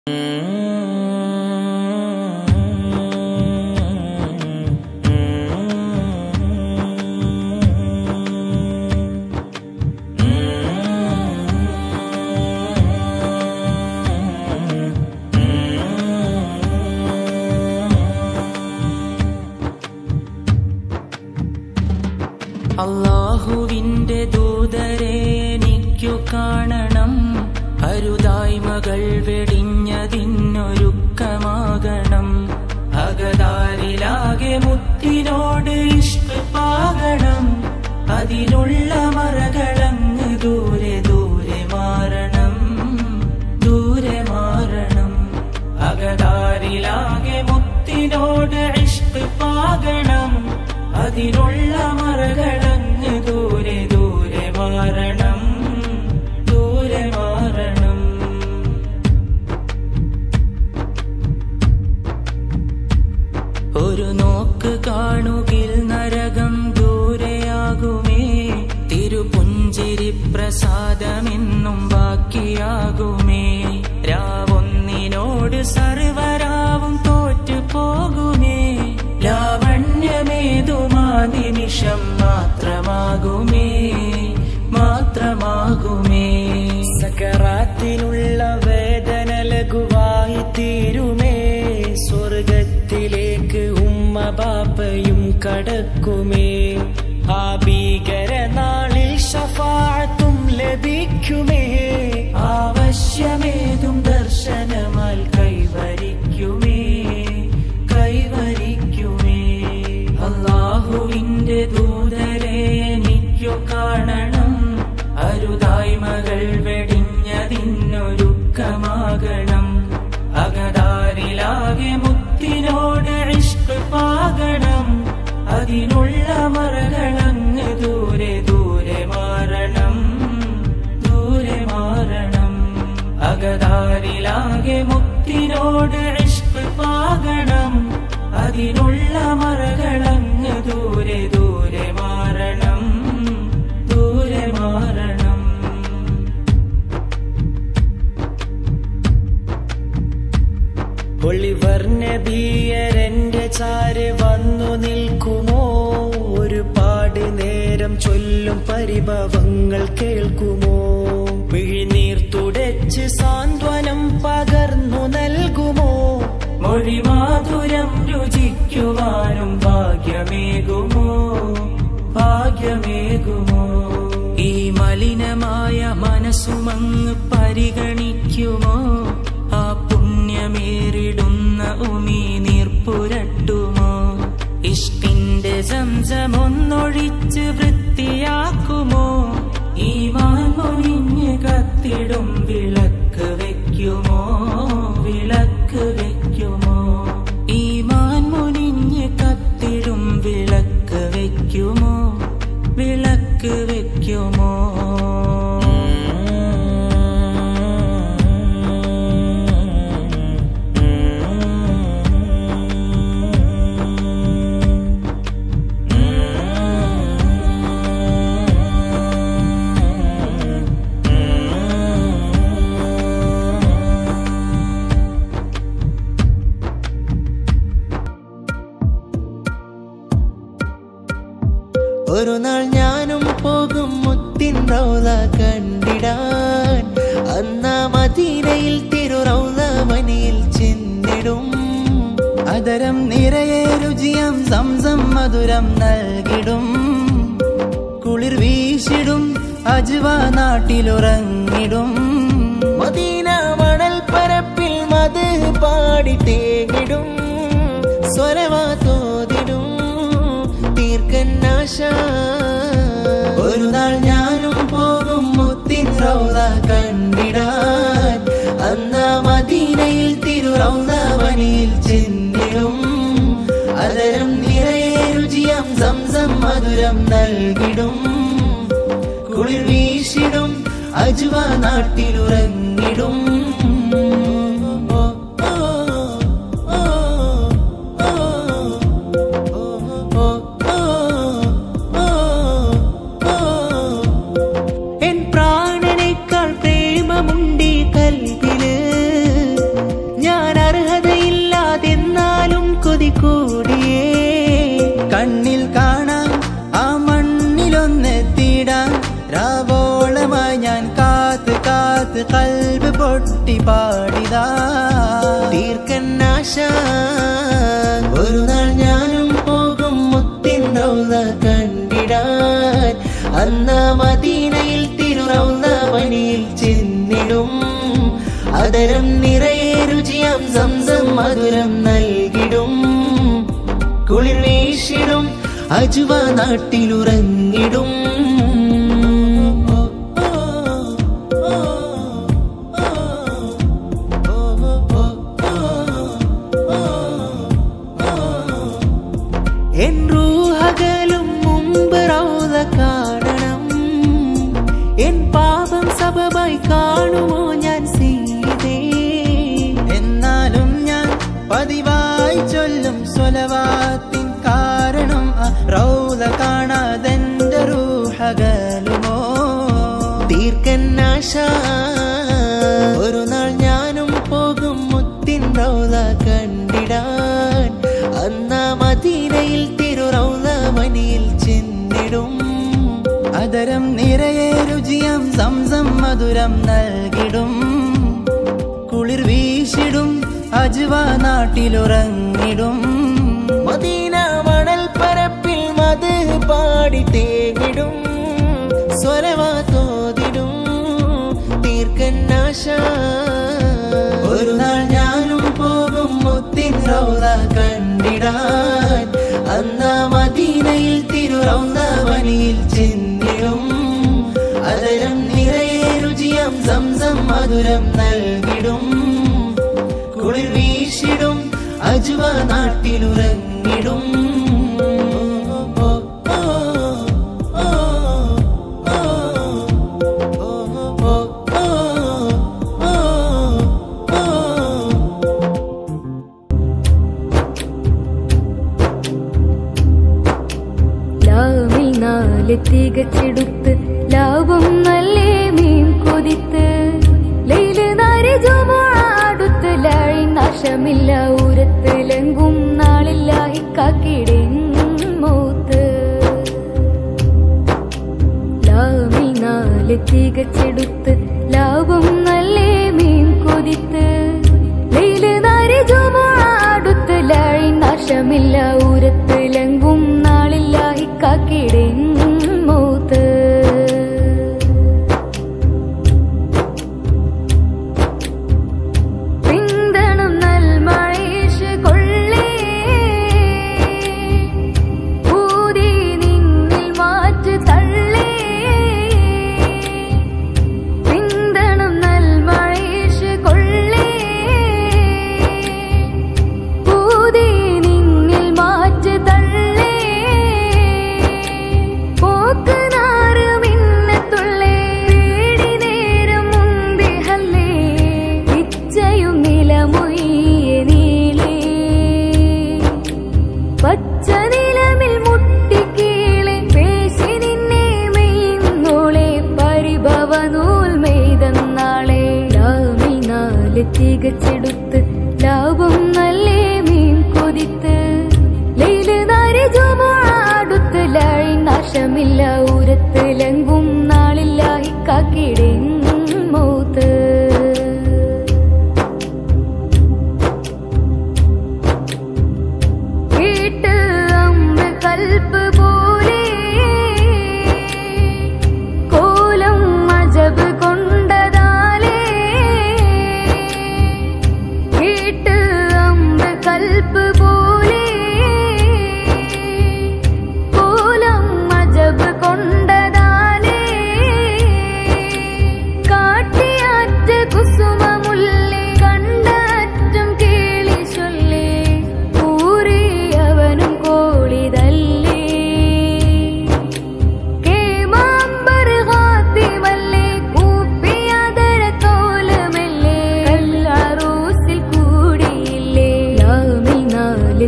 അള്ളാഹുവിന്റെ ദൂതരെ എനിക്കു കാണണം അരുതായ്മകൾ വെടിഞ്ഞതിനൊരുക്കമാകണം അകതാരിലാകെ മുത്തിനോട് ഇഷ്ടപാകണം അതിലുള്ള മറകളങ്ങ് ദൂരെ ദൂരെ മാറണം ദൂരെ മാറണം അകതാരിലാകെ മുത്തിനോട് ഇഷ്ടപാകണം അതിനുള്ള മറകളങ്ങ് ദൂരെ ദൂരെ മാറണം ദൂരെ മാറണം ഒരു നോക്ക് കാണുകിൽ നരകം ദൂരെയാകുമേ തിരുപുഞ്ചിരി പ്രസാദമെന്നും ബാക്കിയാകുമേ രാവൊന്നിനോട് സർവരാവും തോറ്റു പോകുമേ ലാവണ്യമേതുമാ നിമിഷം മാത്രമാകുമേ മാത്രമാകുമേ സകറാത്തിലുള്ള വേദന ലഘുവായി തീരുമേ സ്വർഗത്തിലേക്ക് ഉമ്മ ബാപ്പയും കടക്കുമേ ആ ഭീകര നാളിൽ ഷഫാത്തും ലഭിക്കുമേ ആവശ്യമേതും ദർശനമാൽ കൈവരിക്കുമേ കൈവരിക്കുമേ അള്ളാഹുവിന്റെ ദൂതരെ എനിക്കു കാണണം അരുതായ്മകൾ വെടിഞ്ഞതിനൊരുക്കമാകണം അകതാരിലാകെ മുത്തിനോട് ഇഷ്ടപാകണം അതിനുള്ള മറകളങ്ങ് ദൂരെ ദൂരെ മാറണം ദൂരെ മാറണം അകതാരിലാകെ മുത്തിനോട് ഇഷ്ടപാകണം അതിനുള്ള മറകളങ്ങ് ദൂരെ ദൂരെ മാറണം ദൂരെ മാറണം ഒളിവർ നബിയരന്റെ ചാര് വന്നു നിൽക്കുമോ ഒരുപാട് നേരം ചൊല്ലും പരിഭവങ്ങൾ കേൾക്കുമോ പിഴിനീർ തുടച്ച് സാന്ത്വനം പകർന്നു നൽകുമോ മൊഴിമാധുരം രുചിക്കുവാനും ഭാഗ്യമേകുമോ ഭാഗ്യമേകുമോ ഈ മലിനമായ മനസ്സുമങ്ങ് പരിഗണിക്കുമോ ആ പുണ്യമേറിടുന്ന ഉമി നീർപ്പുരട്ടുമോ ഇഷ്ടിന്റെ സംസമൊന്നൊഴിച്ച് വൃത്തിയാക്കുമോ ഈ മാൻമൊഴിഞ്ഞ് കത്തിടും വിളക്ക് വെക്കുമോ വിളക്ക് വെക്കുമോ ഈ മാൻമൊഴിഞ്ഞ് കത്തിടും വിളക്ക് വെക്കുമോ വിളക്ക് വെക്കുമോ ഒരു നാൾ ഞാനും പോകും മുത്തിൻ റൗല കണ്ടിടാൻ അന്നാ മദീനയിൽ തിരു റൗല മനിയിൽ ചെന്നിടും അതരം നിറയെ രുചിയം സംസം മധുരം നൽകിടും കുളിർ വീശിടും അജുവ നാട്ടിലുറങ്ങിടും മദീന മണൽ പരപ്പിൽ മത് പാടി തേങ്ങിടും സ്വരവാ തോതിടും തീർക്കന്നാശ ഒരു നാൾ ഞാനും പോകും മുത്തിൻ റൗല കണ്ടിടാൻ അന്നാ മദീനയിൽ തിരു റൗല വനിയിൽ ചെന്നിടും അതരം നിറയെ രുചിയം സംസം മധുരം നൽകിടും കുളിർ വീശിടും അജുവ നാട്ടിലുറങ്ങിടും ഓ, ഓ, ഓ, ഓ, ഓ, ഓ, ഓ, ഓ. എൻ പ്രാണനേക്കാൾ പ്രേമമുണ്ടീ കൽവില് മുട്ടി പാടിതാ തീർക്കന്നാശ ഒരു നാൾ ഞാനും പോകും മുത്തിൻ റൗള കണ്ടിടാൻ അന്ന മദീനയിൽ തിരുറൗള വനിയിൽ ചെന്നിടും അതരം നിറയെ രുചിയാം സംസം മധുരം നൽകിടും കുളിർ വീശിടും അജുവ നാട്ടിലുറങ്ങിടും എൻ റൂഹകലും മുമ്പ് റൗദ കാണണം എൻ പാപം സബബായി കാണുമോ ഞാൻ സീതേ എന്നാലും ഞാൻ പതിവായി ചൊല്ലും സ്വലവാത്തിൻ കാരണം ആ റൗദ കാണാതെന്റെ റൂഹകലുമോ തീർക്കന്നാശ ഒരു നാൾ ഞാനും പോകും മുത്തിൻ റൗദ കണ്ടിടാൻ അന്ന മദീനയിൽ തിരുറൗദ മനിയിൽ ചെന്നിടും അതരം നിറയെ രുചിയം സംസം മധുരം നൽകിടും കുളിർ വീശിടും അജുവ നാട്ടിലുറങ്ങിടും മദീന മണൽ പരപ്പിൽ മത് പാടി തേങ്ങിടും സ്വരവാ തോതിടും തീർക്കന്നാശ ഒരു നാൾ ഞാനും പോകും മുത്തിൻ റൗദ കണ്ടിടാൻ അന്ന മദീനയിൽ തിരുറൗദ വനിയിൽ ചെന്നിടും അതരം നിറയെ രുചിയം സംസം മധുരം നൽകിടും കുളിർ വീശിടും അജുവ നാട്ടിലുറങ്ങിടും ലാവിൽ നാല് തികച്ചെടുത്ത് ലാഭം നല്ലേ മീൻ കൊതിത്ത് ലൈല് നാരി ജുമുഅടുത്ത് ലാഴി നാശമില്ല ഊരത്ത് ലങ്കും നാളില്ല ഇക്കാക്കിടേൻ മൂത്ത് ലാവിൽ നാല് തികച്ചെടുത്ത് ലാഭം നല്ലേ മീൻ കൊതിത്ത് ലൈല് നാരി ജുമുഅടുത്ത് ലാഴി നാശമില്ല ഊരത്ത് ലങ്കും നാളില്ല ഇക്കാക്കിടേൻ മൂത്ത് പിന്തണം നൽമഴേഷ് കൊള്ളേ ഊതി നിന്നിൽ മാറ്റ് തള്ളേ പിന്തണം നൽമഴേഷ് കൊള്ളേ ഊതി നിന്നിൽ മാറ്റ് തള്ളേ പോക്ക് നാറ് മിന്നത്തുള്ളേ പേടി നേരം മുന്തിഹല്ലേ ഇച്ഛയും നിലമൊയ്യ നീലേ പച്ച നിലമിൽ മുട്ടിക്കീളെ പേശി നിന്നെ മെയ്യുന്നോളെ പരിഭവ നൂൽ മെയ്തന്നാളെ ലാമിൽ നാല് തികച്ചെടുത്ത് ലാഭം നല്ലേ മീൻ കൊതിത്ത് ലൈല് നാരി ജുമുഅടുത്ത് ലാഴി നാശമില്ല ഊരത്ത് ലങ്കും നാളില്ല ഇക്കാക്കിടേൻ മൂത്ത് കേട്ട് അമ്മ കൽപ്പ് പോലെ കോലം അജബ് കൊണ്ടതാലേ കേട്ട് അമ്മ കൽപ്പ് പോലെ കോലം അജബ് കൊണ്ടതാലേ കാട്ടിയാറ്റ് കുസുമമുല്ലേ കണ്ടാറ്റും കേളി ചൊല്ലേ ഊറിയവനും കോളിതല്ലേ കേമാമ്പർ ഹാത്തിമല്ലേ കൂപ്പിയതര കോലമല്ലേ കല്ലറൂസിൽ കൂടിയില്ലേ ലാമിൽ നാല്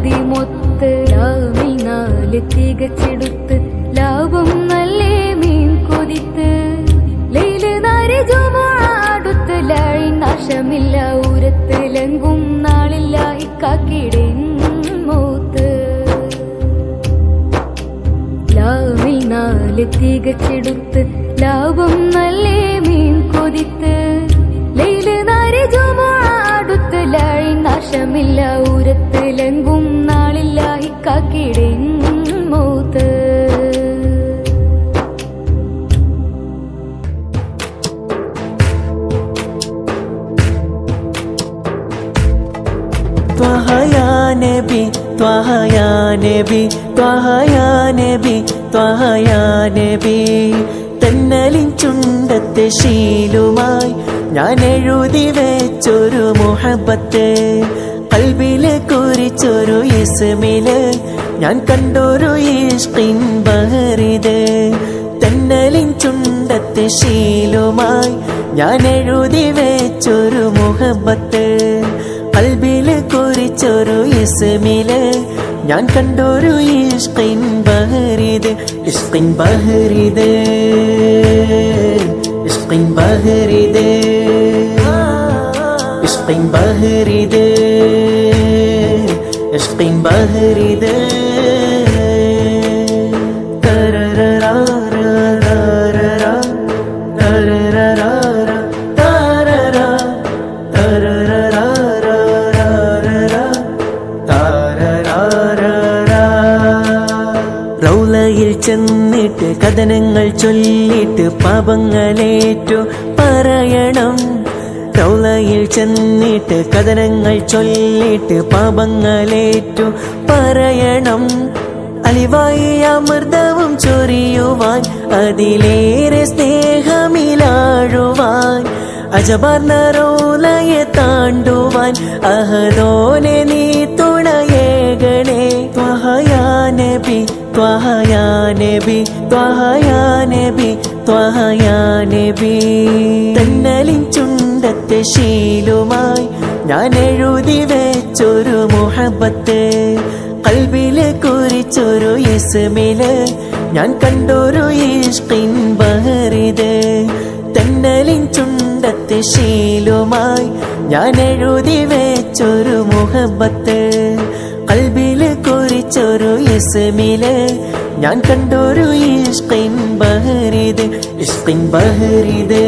മതിമൊത്ത് രാവിൽ നാല് തികച്ചെടുത്ത് ലാഭം നല്ലേ മീൻ കൊതിത്ത് ലൈല് നാരി ജുമുഅടുത്ത് ലാഴി നാശമില്ല ഊരത്ത് ലങ്കും നാളില്ല ഇക്കാക്കിടെ മൂത്ത് ലാവിൽ നാല് തികച്ചെടുത്ത് ലാഭം നല്ലേ മീൻ കൊതിത്ത് ലൈല് നാരി ജുമുഅടുത്ത് ലാഴി നാശമില്ല ഊരത്ത് ലങ്കും നാളില്ല ഇക്കാക്കിടെ മൂത്ത് ത്വഹ യാ നബി ത്വഹ യാ നബി ത്വഹ യാ നബി ത്വഹ യാ നബി തെന്നലിൻ ചുണ്ടത്തെ ശീലുമായി ഞാൻ എഴുതി വെച്ചൊരു മുഹബത്ത് കൽബില് കുറിച്ചൊരു ഇസ്മില് ഞാൻ കണ്ടൊരു ഇഷ്കിൻ ബഹറിത് തെന്നലിൻ ചുണ്ടത്തെ ശീലുമായി ഞാൻ എഴുതി വെച്ചൊരു മുഹബത്ത് കൽബില് കുറിച്ചൊരു ഇസ്മില് ഞാൻ കണ്ടൊരു ഇഷ്കിൻ ബഹരിത് ഇഷ്കിൻ ബഹരിത് ഇഷ്കിൻ ബഹരിത് ഇഷ്കിൻ ബഹരിത് ഇഷ്കിൻ ബഹരിത് തരരരാരരരര, തരരരാര, താരര, തരരരാരരരര, താരരാരര. റൗലയിൽ ചെന്നിട്ട് കഥനങ്ങൾ ചൊല്ലിട്ട് പാപങ്ങളേറ്റു പറയണം റൗലയിൽ ചെന്നിട്ട് കഥനങ്ങൾ ചൊല്ലിട്ട് പാപങ്ങളേറ്റു പറയണം അലിവായി അമൃതവും ചൊരിയുവാൻ അതിലേറെ സ്നേഹമിലാഴുവാൻ അജബാർന്ന റോലയെ താണ്ടുവാൻ അഹദോനെ നീ തുണയേകണേ ത്വഹയാ നബി ത്വഹയാ നബി ത്വഹയാ നബി ത്വഹയാ നബി തന്നലിൻ ചുണ്ടത്തെ ശീലുമായി ഞാൻ എഴുതി വെച്ചൊരു മുഹബത്ത് കൽബില് കുറിച്ചൊരു ഇസ്മില് ഞാൻ കണ്ടൊരു ഇഷ്കിൻ ബഹറിത് തെന്നലിൻ ചുണ്ടത്തെ ശീലുമായി ഞാൻ എഴുതി വെച്ചൊരു മുഹബത്ത് കൽബില് കുറിച്ചൊരു ഇസ്മില് ഞാൻ കണ്ടൊരു ഇഷ്കിൻ ബഹറിത് ഇഷ്കിൻ ബഹറിത്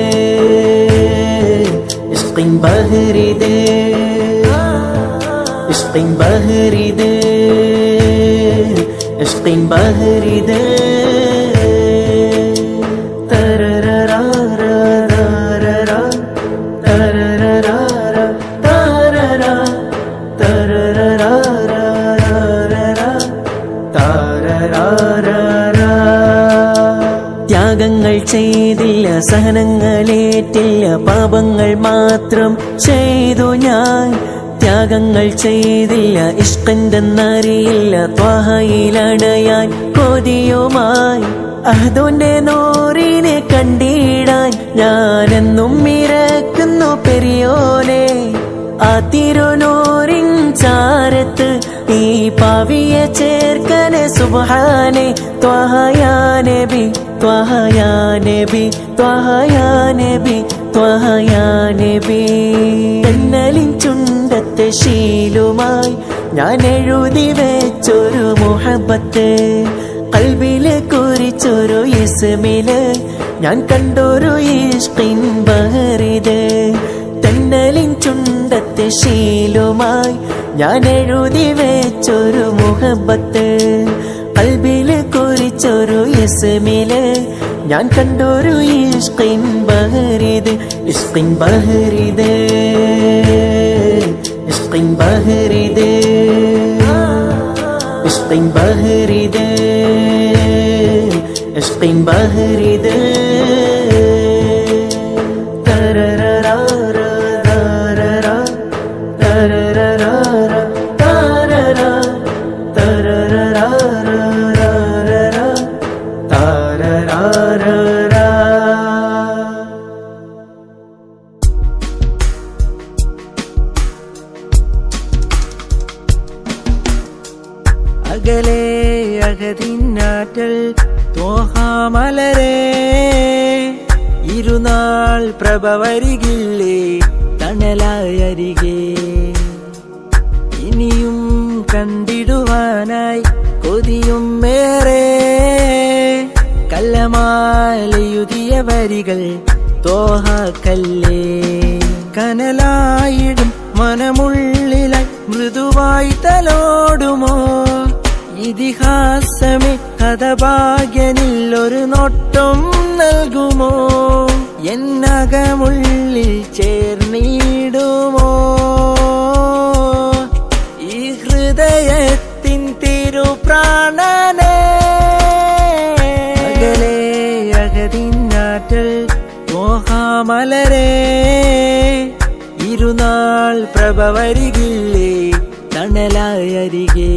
ഇഷ്കിൻ ബഹറിത് ഇഷ്കിൻ ബഹറിത് ഇഷ്കിൻ ബഹറിത് തരരരാരരരര, തരരരാര, താരര, തരരരാരരരര, താരരാരര. ത്യാഗങ്ങൾ ചെയ്തില്ല സഹനങ്ങളേറ്റില്ല പാപങ്ങൾ മാത്രം ചെയ്തു ഞാൻ ത്യാഗങ്ങൾ ചെയ്തില്ല ഇഷ്കന്തെന്നറിയില്ല ത്വാഹയിലടയാൻ കൊതിയുമായി അഹദോന്റെ നോറിനെ കണ്ടിടാൻ ഞാനെന്നും ഇരക്കുന്നു പെരിയോനെ ആ തിരുനൂറിൻ ചാരത്ത് ഈ പാവിയെ ചേർക്കനെ സുബഹാനെ ത്വഹയാനബി ത്വഹയാനബി ത്വഹയാനബി ത്വഹയാനബി തെന്നലിൻ ചുണ്ടത്തെ ശീലുമായി ഞാൻ എഴുതി വെച്ചൊരു മുഹബത്ത് കൽബില് കുറിച്ചൊരു ഇസ്മില് ഞാൻ കണ്ടൊരു ഇഷ്കിൻ ബഹറിത് തെന്നലിൻ ചുണ്ടത്തെ ശീലുമായി ഞാൻ എഴുതി വെച്ചൊരു മുഹബത്ത് കൽബില് കുറിച്ചൊരു ഇസ്മില് ഞാൻ കണ്ടൊരു ഇഷ്കിൻ ബഹറിത് ഇഷ്കിൻ ബഹറിത് ഇഷ്കിൻ ബഹറിത് ഇഷ്കിൻ ബഹറിത് ഇഷ്കിൻ ബഹറിത് തരരരാരരരര, തരരരാര, താരര, തരരരാരരരര, താരരാരര. അകലെ അകതിന്നാറ്റൽ തോഹാമലരേ ഇരുനാൾ പ്രഭവരികില്ലേ തണലായരികെ ഇനിയും കണ്ടിടുവാനായി കൊതിയും ഏറെ കല്ലമാലയുതിയ വരികൾ തോഹാക്കല്ലേ കനലായിടും മനമുള്ളിലായി മൃദുവായി തലോടുമോ ഇതിഹാസമേ കഥഭാഗ്യനിൽ ഒരു നോട്ടം നൽകുമോ എന്നകമുള്ളിൽ ചേർന്നിടുമോ ഈ ഹൃദയത്തിൻ തിരുപ്രാണനേ അകലെ അകതിന്നാറ്റൽ മോഹാമലരേ ഇരുനാൾ പ്രഭവരികില്ലേ തണലായരികെ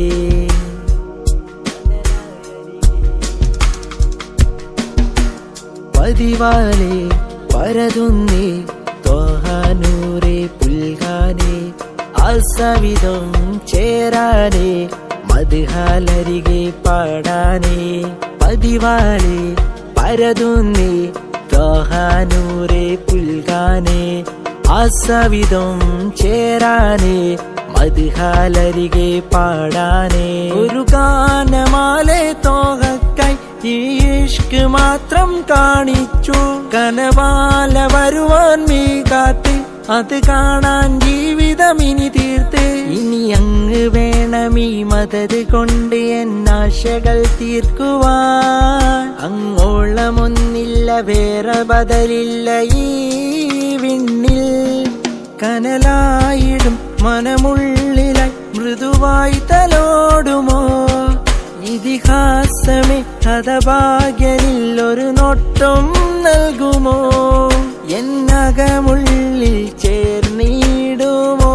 പതിവാലെ പരതുന്നേ തോഹാനൂരെ പുൽകാനേ ആസവിധം ചേരാനേ മധുഹാലരികെ പാടാനേ പതിവാലെ പരതുന്നേ തോഹാനൂരെ പുൽകാനേ ആസവിധം ചേരാനേ മധുഹാലരികെ പാടാനേ ഒരു ഗാനമാലെ തോഹക്കായി ഈ ഇഷ്ക് മാത്രം കാണിച്ചു കനവാല വരുവാൻ നീ കാത്ത് അത് കാണാൻ ജീവിതം ഇനി തീർത്ത് ഇനി അങ്ങ് വേണം ഈ മതത് കൊണ്ട് എന്നാശകൾ തീർക്കുവാൻ അങ്ങോളമൊന്നില്ല വേറെ ബദലില്ല ഈ വിണ്ണിൽ കനലായിടും മനമുള്ളിലായി മൃദുവായി തലോടുമോ ഇതിഹാസമേ കഥഭാഗ്യനിൽ ഒരു നോട്ടം നൽകുമോ എന്നകമുള്ളിൽ ചേർന്നിടുമോ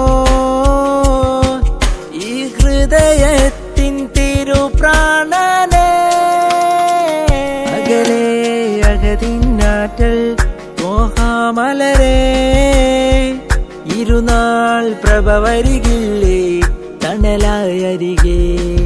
ഈ ഹൃദയത്തിൻ തിരുപ്രാണനേ അകലെ അകതിന്നാറ്റൽ മോഹാമലരേ ഇരുനാൾ പ്രഭവരികില്ലേ തണലായരികെ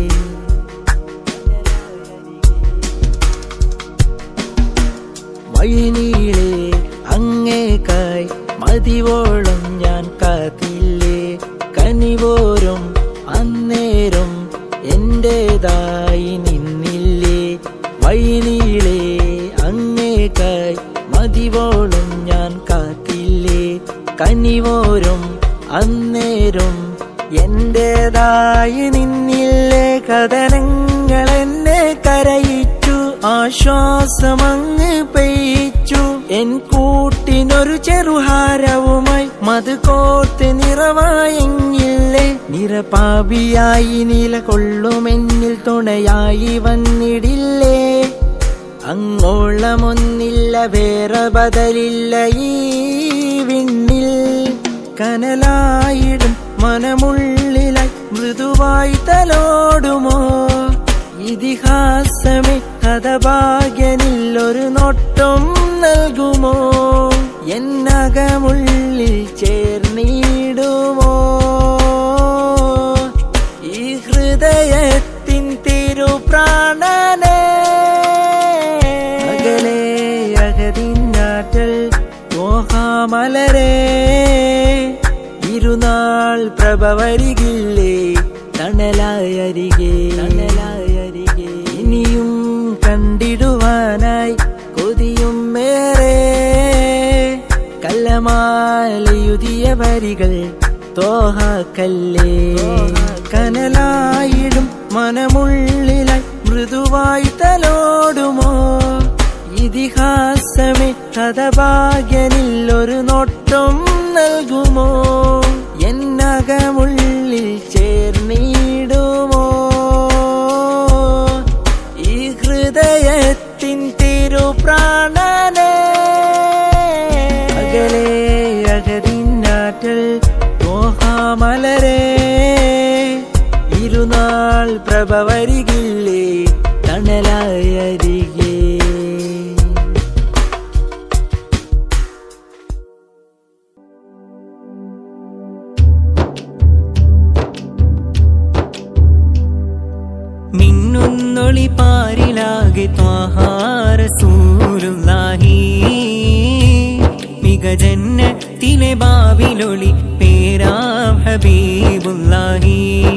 വഴിനീളെ അങ്ങേക്കായി മതിവോളം ഞാൻ കാത്തില്ലേ കനിവോരും അന്നേരം എന്റേതായി നിന്നില്ലേ വഴിനീളെ അങ്ങേക്കായി മതിവോളം ഞാൻ കാത്തില്ലേ കനിവോരും അന്നേരം എന്റേതായി നിന്നില്ലേ കഥനങ്ങൾ എന്നെ കരയിച്ചു ആശ്വാസമങ്ങ് പെയ്ച്ചു എൻ കൂട്ടിനൊരു ചെറുഹാരവുമായി മത് കോർത്ത് നിറവായെങ്കില്ലേ നിറപാപിയായി നിലകൊള്ളുമെന്നിൽ തുണയായി വന്നിടില്ലേ അങ്ങോളമൊന്നില്ല വേറെ ബദലില്ല ഈ വിണ്ണിൽ കനലായിടും മനമുള്ളിലായി മൃദുവായി തലോടുമോ ഇതിഹാസമേ കഥഭാഗ്യനിൽ ഒരു നോട്ടം നൽകുമോ എന്നകമുള്ളിൽ ചേർന്നിടുമോ ഈ ഹൃദയത്തിൻ തിരുപ്രാണനേ അകലെ അകതിന്നാറ്റൽ മോഹാമലരേ ഇരുനാൾ പ്രഭവരികില്ലേ തണലായരികെ തണലായരികെ ഇനിയും കണ്ടിടുവാനായി കൊതിയും ഏറെ കല്ലമാലയുതിയ വരികൾ തോഹാക്കല്ലേ കനലായിടും മനമുള്ളിലായി മൃദുവായി തലോടുമോ ഇതിഹാസമേ കഥഭാഗ്യനിൽ ഒരു നോട്ടം നൽകുമോ എന്നകമുള്ളിൽ ചേർന്നിടുമോ ഈ ഹൃദയത്തിൻ തിരുപ്രാണനേ അകലെ അകതിന്നാറ്റൽ മോഹാമലരേ ഇരുനാൾ പ്രഭവരികില്ലേ തണലായരികെ മിന്നുന്നൊളി പാരിലാകെ ത്വാഹാരസൂലുള്ളാഹി മിക ജന്നത്തിലെ ബാവിലൊളി പേരാം ഹബീബുല്ലാഹി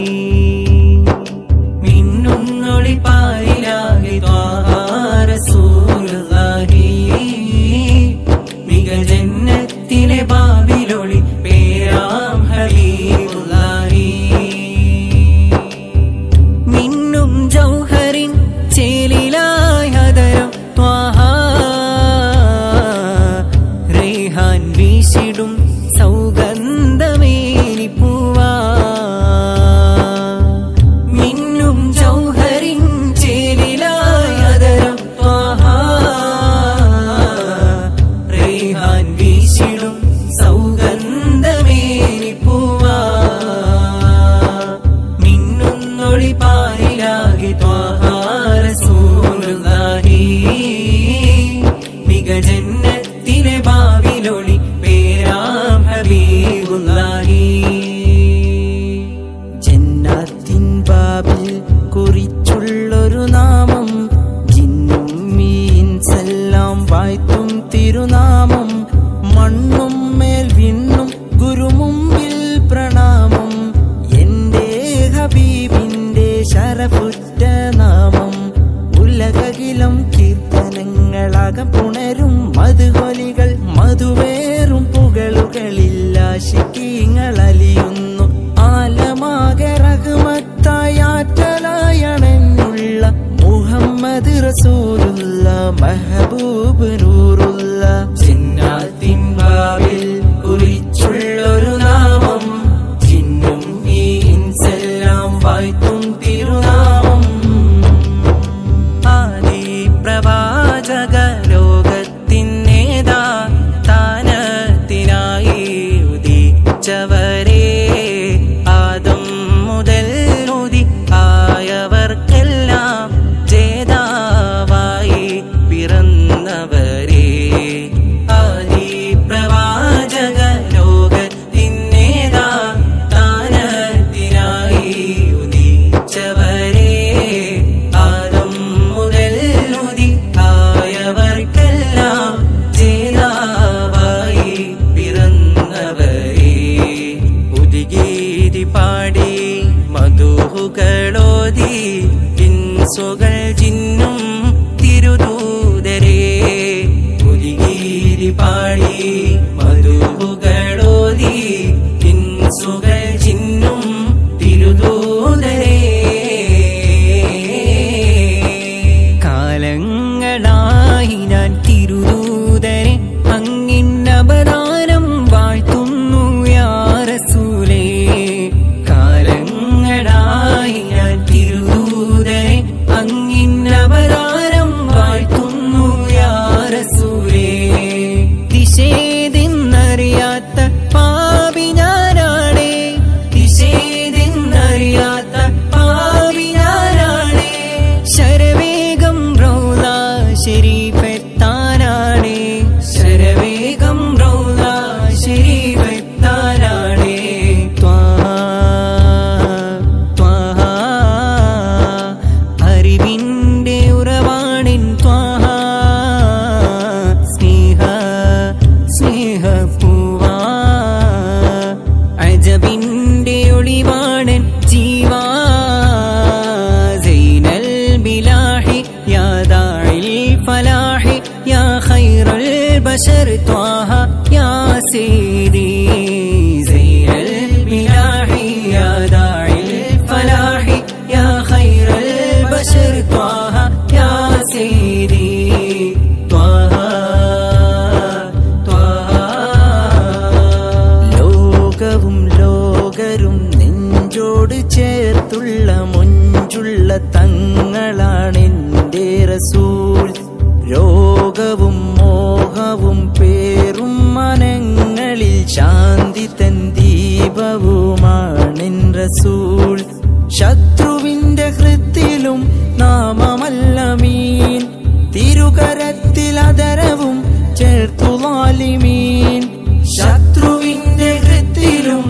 മിന്നുന്നൊളി പാരിലാകെ ത്വാഹാരസൂലുള്ളാഹി മിക ജന്നത്തിലെ ബാവിലൊളി പേരാം ഹബീബുല്ലാഹി മിന്നും ജൗഹറിൻ ചേലിലായ ഹദരം ത്വാഹ റേഹാൻ വീശിടും സൗഗന്ധമേനി പൂവാ മിന്നും ജൗഹറിൻ ചേലിലായ ഹദരം ത്വാഹ റേഹാൻ വീശിടും സൗഗന്ധമേനി പൂവാ മിന്നുന്നൊളി പാരിലാകെ ത്വാഹാരസൂലുള്ളാഹി മിക ജന്നത്തിലെ ബാവിലൊളി പേരാം ഹബീബുല്ലാഹി ജന്നാത്തിൻ ബാബിൽ കുറിച്ചുള്ളൊരു നാമം ജിന്നും മീൻസെല്ലാം വായ്ത്തും തിരുനാമം മണ്ണും മേൽ വിണ്ണും ഗുരുമുമ്പിൽ പ്രണാമം എന്റെ ഹബീബിന്റെ ശരഫുറ്റ നാമം ഉലകകിലും കീർത്തനങ്ങളാകം പുണരും മധുകൊലികൾ മധുവേറും പുകളുകളില്ല ശിക്കീങ്ങൾ അലിയുന്നു ആലമാകെ റഹ്മത്തായി ആറ്റലായണഞ്ഞുള്ള മുഹമ്മദ് റസൂലുള്ള മെഹബൂബ് നൂറുള്ള ജന്നാത്തിൻ ബാവിൽ കുറിച്ചുള്ളൊരു നാമം ജിന്നും മീൻസെല്ലാം വായ്ത്തും തിരുനാമം ആദി പ്രവാചക ലോകത്തിനേതാ താനത്തിനായി ഉദിച്ചവരെ ആദം മുതൽ ഉദി ആയവർക്കെല്ലാം ജേതാവായി പിറന്നവരെ ആദി പ്രവാചക ലോകത്തിനേതാ താനത്തിനായി ഉദിച്ചവരെ ആദം മുതൽ ഉദി ആയവർക്കെല്ലാം ജേതാവായി പിറന്നവരെ ഉദിഗീതി പാടി മധുഹുകളോതി ഇൻസുകൾ ജിന്നും തിരുദൂതരെ ഉദിഗീരി പാടി മധുഹുകളോതി ഇൻസുകൾ ജിന്നും തിരുദൂതരെ കാലങ്ങളായി ഞാൻ തിരുദൂതരെ അങ്ങിന്നപദാനം വാഴ്ത്തുന്നു യാറസൂലേ കാലങ്ങളായി ഞാൻ തിരുദൂതരെ അങ്ങിന്നപദാനം വാഴ്ത്തുന്നു യാറസൂലേ ദിശേതെന്നറിയാത്ത പാപി ഞാനാണേ ദിശേതെന്നറിയാത്ത പാപി ഞാനാണേ ശരവേഗം റൗല ശരീഫെത്താനാണേ ശരവേഗം റൗല ശരീഫെത്താനാണേ ത്വാഹാ ത്വാഹാ അറിവിന്റെ ഉറവാണിൻ ത്വാഹാ സ്നേഹ സ്നേഹ പൂവാ അജബിന്റെ ഒളിവാണൻ ജീവാ സൈനൽ ബിലാഹി യാ ദാഇൽ ഫലാഹി യാ ഖൈറൽ ബശർ ത്വാഹ യാ സീരി സൈനൽ ബിലാഹി യാ ദാഇൽ ഫലാഹി യാ ഖൈറൽ ബശർ ത്വാഹ യാ സീരി ത്വാഹ ത്വാഹ ലോകവും ലോകരും നെഞ്ചോട് ചേർത്തുള്ള മുഞ്ചുള്ള തങ്ങളാണെന്റെ റസൂൽ രോഗവും മോഹവും പേറും മനങ്ങളിൽ ശാന്തി തൻ ദീപവുമാണെൻ റസൂൽ ശത്രുവിന്റെ ഹൃത്തിലും നാമമല്ല മീൻ തിരുകരത്തിൽ അതരവും ചേർത്തു ലാലിമീൻ ശത്രുവിന്റെ ഹൃത്തിലും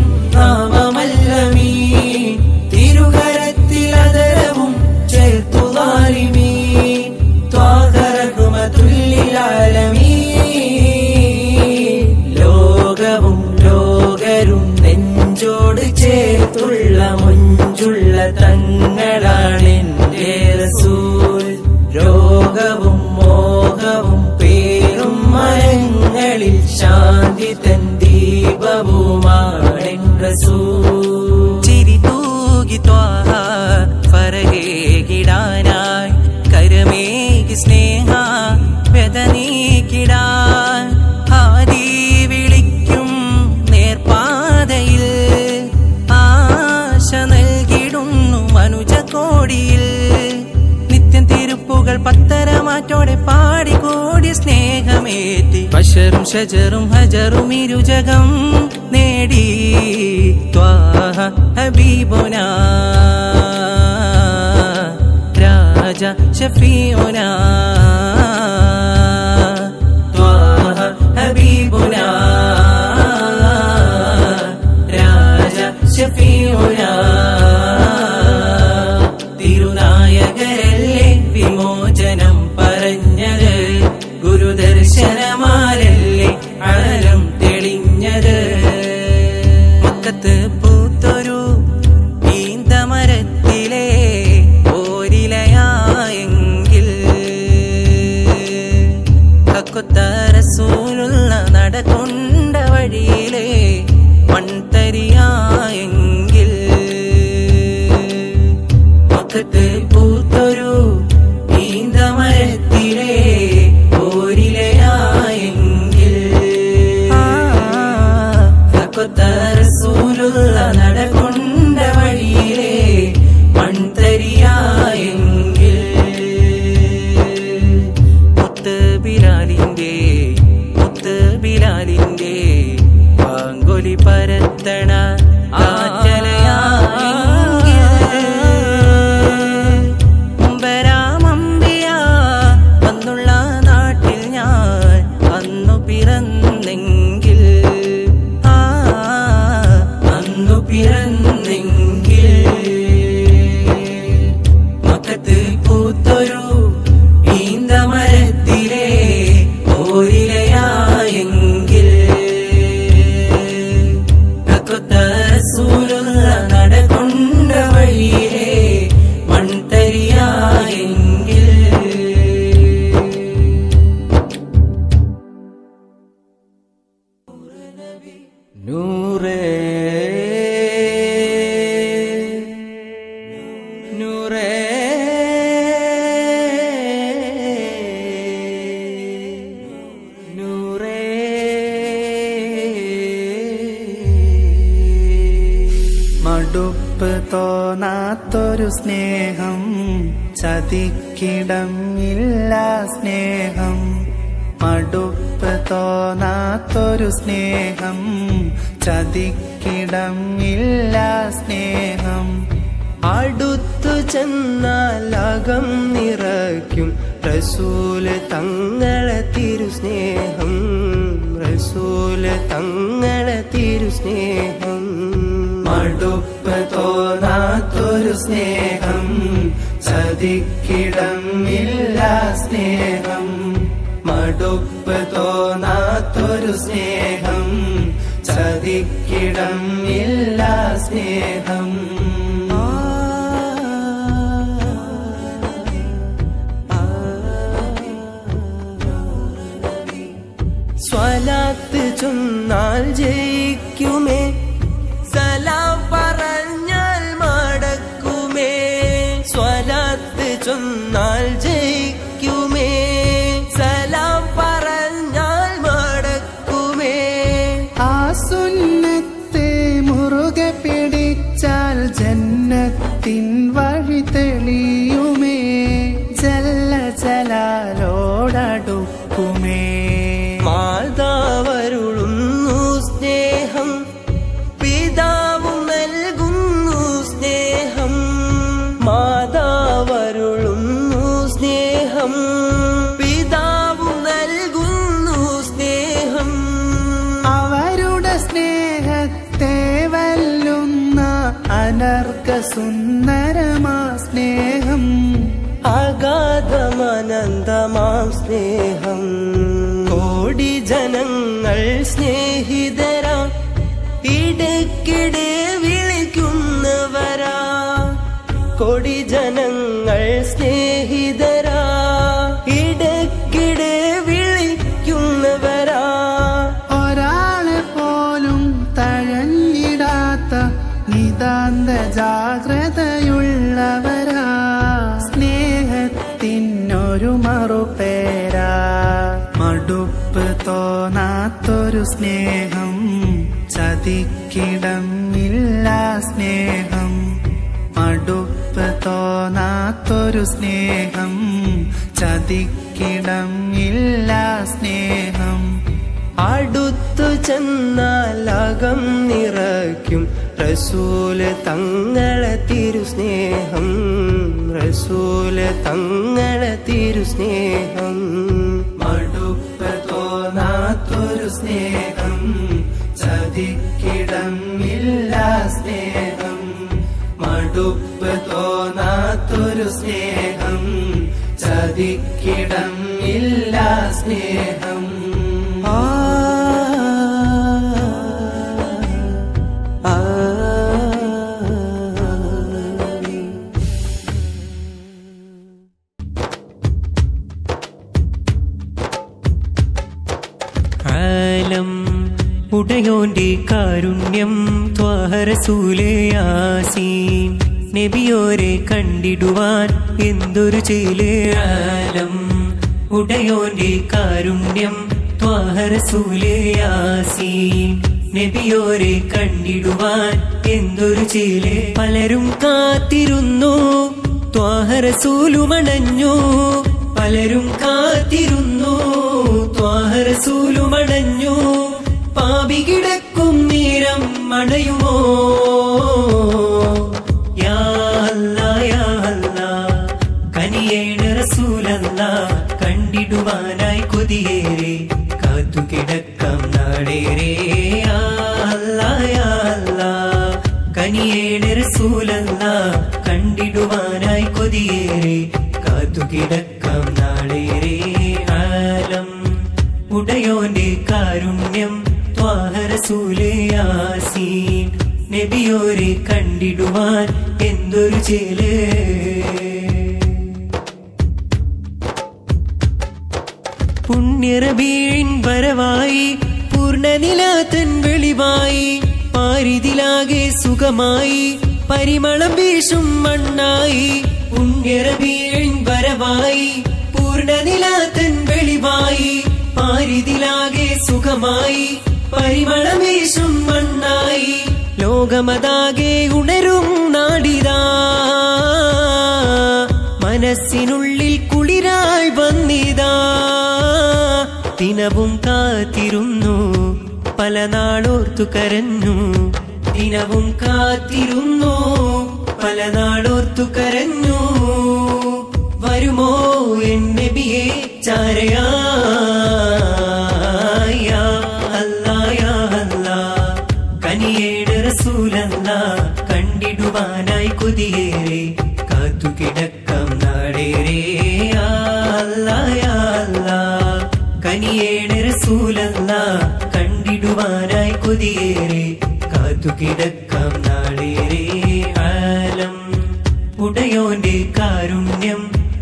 നാമമല്ല മീൻ തിരുകരത്തിൽ അതരവും ചേർത്തു ലാലിമീൻ ബഹുമാനൻ റസൂൽ ചിരി തൂകി ത്വാഹ ഫറകേകിടാനായി കരമേകി സ്നേഹ വ്യത നീക്കിടാൻ ഹാരി വിളിക്കും നേർപ്പാതയിൽ ആശ നൽകിടുന്നു മനുജ കോടിയിൽ നിത്യം തിരുപ്പുകൾ പത്തരമാറ്റോടെ പാടിക്കൂടി സ്നേഹമേറ്റി ബഷറും ഷജറും ഹജറും ഇരുജകം നേടി ത്വാഹ ഹബീബുന രാജ ഷഫീഉന ത്വാഹ ഹബീബുന രാജ ഷഫീഉന തിരുനായകരല്ലേ വിമോചനം പറഞ്ഞത് ഗുരുദർശനമാരല്ലേ അഴലം തെളിഞ്ഞത് മക്കത്ത് പൂത്തൊരു ഈന്തമരത്തിലെ ഓരിലയായെങ്കിൽ കക്കൊത്ത റസൂലുള്ള നടകൊണ്ട വഴിയിലെ മൺതരിയായെങ്കിൽ മക്കത്ത് പൂത്തൊരു ഈന്തമരത്തിലെ ഓരിലയായെങ്കിൽ കക്കൊത്ത റസൂലുള്ള നടകൊണ്ട വഴിയിലെ മൺതരിയായെങ്കിൽ മുത്ത് ബിലാലിന്റെ മുത്ത് ബിലാലിന്റെ പാങ്കൊലി പരത്തണ മുമ്പരാമമ്പിയ വന്നുള്ള നാട്ടിൽ ഞാൻ അന്നു പിറന്നെങ്കിൽ ആ അന്നു പിറന്നെങ്കിൽ മക്കത്ത് പൂത്തൊരു ഈന്തമരത്തിലെ ഓരിലയായെങ്കിൽ കക്കൊത്ത റസൂലുള്ള നടകൊണ്ട വഴിയിലെ മൺതരിയായെങ്കിൽ നൂറേ നൂറേ നൂറേ മടുപ്പ് തോന്നാത്തൊരു സ്നേഹം ചതിക്കിടമില്ല സ്നേഹം മടുപ്പ് തോന്നാത്തൊരു സ്നേഹം ചതിക്കിടമില്ല സ്നേഹം അടുത്തു ചെന്നാൽ അകം നിറയ്ക്കും റസൂല് തങ്ങളെ തിരുസ്നേഹം റസൂല് തങ്ങളെ തിരുസ്നേഹം മടുപ്പ് തോന്നാത്തൊരു സ്നേഹം ചതിക്കിടമില്ല സ്നേഹം മടുപ്പ് തോന്നാത്തൊരു സ്നേഹം ചതിക്കിടമില്ല സ്നേഹം സ്വലാത്ത് ചൊന്നാൽ ജയിക്കുമേ സലാം പറഞ്ഞാൽ മടക്കുമേ സ്വലാത്ത് ചൊന്നാൽ ജയിക്കുമേ സലാം പറഞ്ഞാൽ മടക്കുമേ ആ സുന്നത്തെ മുറുകെ പിടിച്ചാൽ ജന്നത്തിൻ വഴി തെളിയുമേ ജല്ല ജലാലോടടുക്കുമേ മാതാവരുളുന്നു സ്നേഹം പിതാവും നൽകുന്നു സ്നേഹം മാതാവരുളുന്നു സ്നേഹം പിതാവും നൽകുന്നു സ്നേഹം അവരുടെ സ്നേഹത്തെ വല്ലുന്ന അനർക്ക സുന്ദരമാ സ്നേഹം അഗാധമനന്തമാം സ്നേഹം കോടി ജനങ്ങൾ സ്നേഹിതരാ ഇടയ്ക്കിടെ വിളിക്കുന്നവരാ കോടി ജനങ്ങൾ സ്നേഹിതരാ ഇടയ്ക്കിടെ വിളിക്കുന്നവരാ ഒരാളെ പോലും തഴ നിതാന്ത ജാഗ്രതയുള്ളവരാ സ്നേഹത്തിനൊരു മറുപേരാ മടുപ്പ് തോന്നാത്തൊരു സ്നേഹം ചതിക്കിടമില്ല സ്നേഹം മടുപ്പ് തോന്നാത്തൊരു സ്നേഹം ചതിക്കിടമില്ല സ്നേഹം അടുത്തു ചെന്നാലകം നിറയ്ക്കും റസൂല് തങ്ങളെ തിരുസ്നേഹം റസൂല് തങ്ങളെ തിരുസ്നേഹം മടുപ്പ് തോന്നാത്തൊരു സ്നേഹം ചതിക്കിടമില്ല സ്നേഹം മടുപ്പ് തോന്നാത്തൊരു സ്നേഹം ചതിക്കിടമില്ല സ്നേഹം ആ ആ ആലം ഉടയോന്റെ കാരുണ്യം ത്വാഹരസൂലയാസീൻ നബിയോരെ കണ്ടിടുവാൻ എന്തൊരു ചേല് ആലം ഉടയോന്റെ കാരുണ്യം ത്വാഹരസൂലയാസീൻ നബിയോരെ കണ്ടിടുവാൻ എന്തൊരു ചേല് പലരും കാത്തിരുന്നു ത്വാഹരസൂലുമണഞ്ഞു പലരും കാത്തിരുന്നു ത്വാഹരസൂലുമണഞ്ഞു പാപി കിടക്കും നേരം മണയുമോ യാ അല്ലാ, യാ അല്ലാ, കനിയേണ് റസൂലല്ല കണ്ടിടുവാനായി കൊതിയേറെ കാത്തുകിടക്കാം നാടേറെ യാ അല്ലാ, യാ അല്ലാ, കനിയേണ് റസൂലല്ല കണ്ടിടുവാനായി കൊതിയേറെ കാത്തുകിടക്കാം നാളേറെ ആലം ഉടയോന്റെ കാരുണ്യം ത്വാഹരസൂലയാസീൻ നബിയോരെ കണ്ടിടുവാൻ എന്തൊരു ചേല് പുണ്യറബീഴിൻ വരവായി പൂർണ്ണനിലാത്തൻ വെളിവായി പാരിതിലാകെ സുഖമായി പരിമളം വീശും മണ്ണായി പുണ്യറബീഴിൻ വരവായി പൂർണ്ണനിലാത്തൻ വെളിവായി പാരിതിലാകെ സുഖമായി പരിമളം വീശും മണ്ണായി ലോകമതാകെ ഉണരും നാടിതാ മനസ്സിനുള്ളിൽ കുളിരായി വന്നിതാ ദിനവും കാത്തിരുന്നു പല നാളോർത്തു കരഞ്ഞു ദിനവും കാത്തിരുന്നു പല നാളോർത്തു കരഞ്ഞു വരുമോ എന്നെ ബിയെ ചാരയാ അല്ലാ യാ അല്ലാ കനിയേട് റസൂലല്ല കണ്ടിടുവാനായി കൊതിയേറെ കാത്തുകിടക്കാം നാടേറെ യാ അല്ലാ യാ അല്ലാ കനിയേട് റസൂലല്ല കണ്ടിടുവാനായി കൊതിയേറെ കാത്തുകിടക്കാം നാടേറെ ആലം ഉടയോന്റെ കാരുണ്യം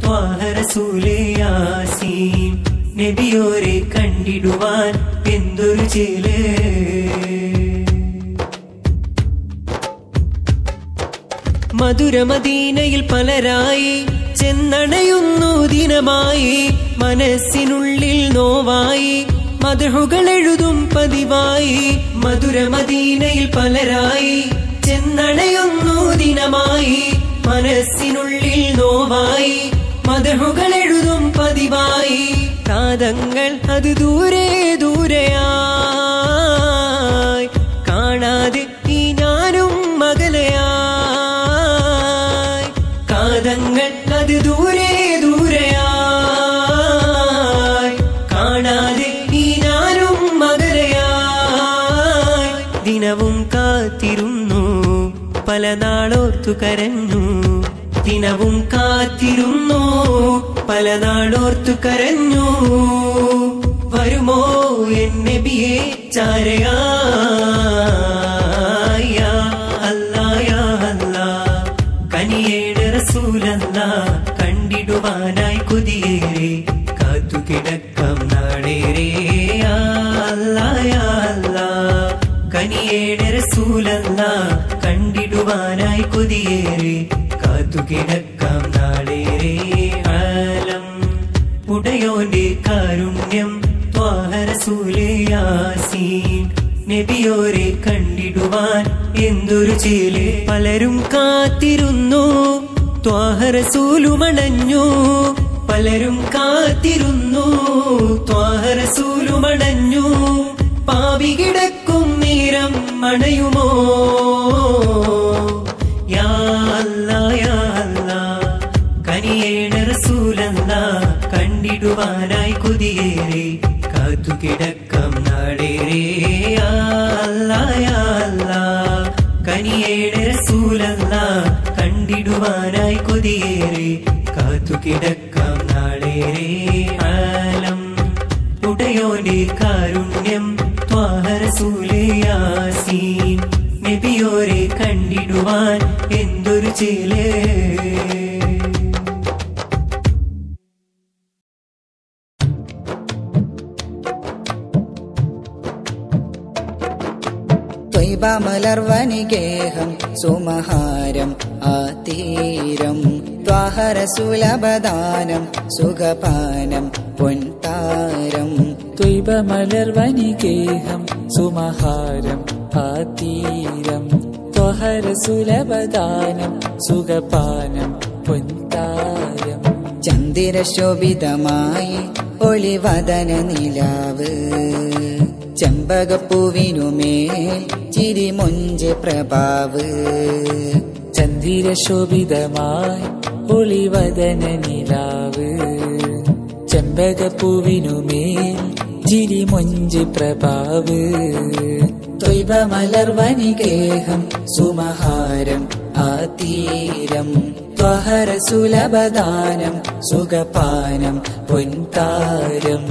ത്വാഹരസൂലയാസീൻ നബിയോരെ കണ്ടിടുവാൻ എന്തൊരു ചേല് മധുരമദീനയിൽ പലരായി ചെന്നണയുന്നു ദിനമായി മനസ്സിനുള്ളിൽ നോവായി മധുഹുകൾ എഴുതും പതിവായി മധുരമദീനയിൽ പലരായി ചെന്നണയുന്നു ദിനമായി മനസ്സിനുള്ളിൽ നോവായി മധുഹുകൾ എഴുതും പതിവായി കാതങ്ങൾ അത് ദൂരെ ദൂരെയായി കാണാതെ ഈ ഞാനും മകലയായി കാതങ്ങൾ അത് ദൂരെ ദൂരെയായി കാണാതെ ഈ ഞാനും മകലയായി ദിനവും കാത്തിരുന്നു പല നാളോർത്തു കരഞ്ഞു ദിനവും കാത്തിരുന്നു പല നാളോർത്തു കരഞ്ഞു വരുമോ എന്നെ ബിയെ ചാരയാ അല്ലാ യാ അല്ലാ കനിയേട് റസൂലല്ല കണ്ടിടുവാനായി കുതിയേറെ കാത്തുകിടക്കാം നാടേറെ അല്ലാ യാ അല്ലാ കനിയേട് റസൂലല്ല കണ്ടിടുവാനായി കൊതിയേറെ കാത്തുകിടക്കാം നാളേറെ ആലം ഉടയോന്റെ കാരുണ്യം യാസീൻ നബിയോരെ കണ്ടിടുവാൻ എന്തൊരു ചേല് പലരും കാത്തിരുന്നു ത്വാഹരസൂലുമണഞ്ഞു പലരും കാത്തിരുന്നു ത്വാഹരസൂലുമണഞ്ഞു പാവി കിടക്കും നേരം മണയുമോ യാ അല്ലാ യാ അല്ലാ കനിയേണ റസൂലല്ല കണ്ടിടുവാനായി കൊതിയേറെ കാത്തുകിടക്കാം നാടേറെ യാ അല്ലാ യാ അല്ലാ കനിയേണ റസൂലല്ല കണ്ടിടുവാനായി കൊതിയേറെ കാത്തുകിടക്കാം നാടേറെ ആലം ഉടയോന്റെ കാരുണ്യം യാസീൻ നബിയോരെ കണ്ടിടുവാൻ എന്തൊരു ചേലേ ത്വൈബമലർവനിഗേഹം സുമഹാരം ആതീരം ത്വാഹരസുലഭദാനം സുഖപാനം പൊൻതാരം ത്വൈബമലർവനിഗേഹം സുമഹാരം ആതീരം ത്വഹരസുലഭദാനം സുഖപാനം പൊൻതാരം ചന്ദിരശോഭിതമായി ഒളിവദന നിലാവ് ചെമ്പകപ്പൂവിനുമേൽ ചിരിമൊഞ്ച് പ്രഭാവ് ചന്ദിരശോഭിതമായി ഒളിവദന നിലാവ് ചെമ്പകപ്പൂവിനുമേൽ ചിരിമൊഞ്ച് പ്രഭാവ് ത്വൈവമലർവനിഗേഹം സുമഹാരം ആതീരം ത്വഹരസുലഭദാനം സുഖപാനം പൊൻതാരം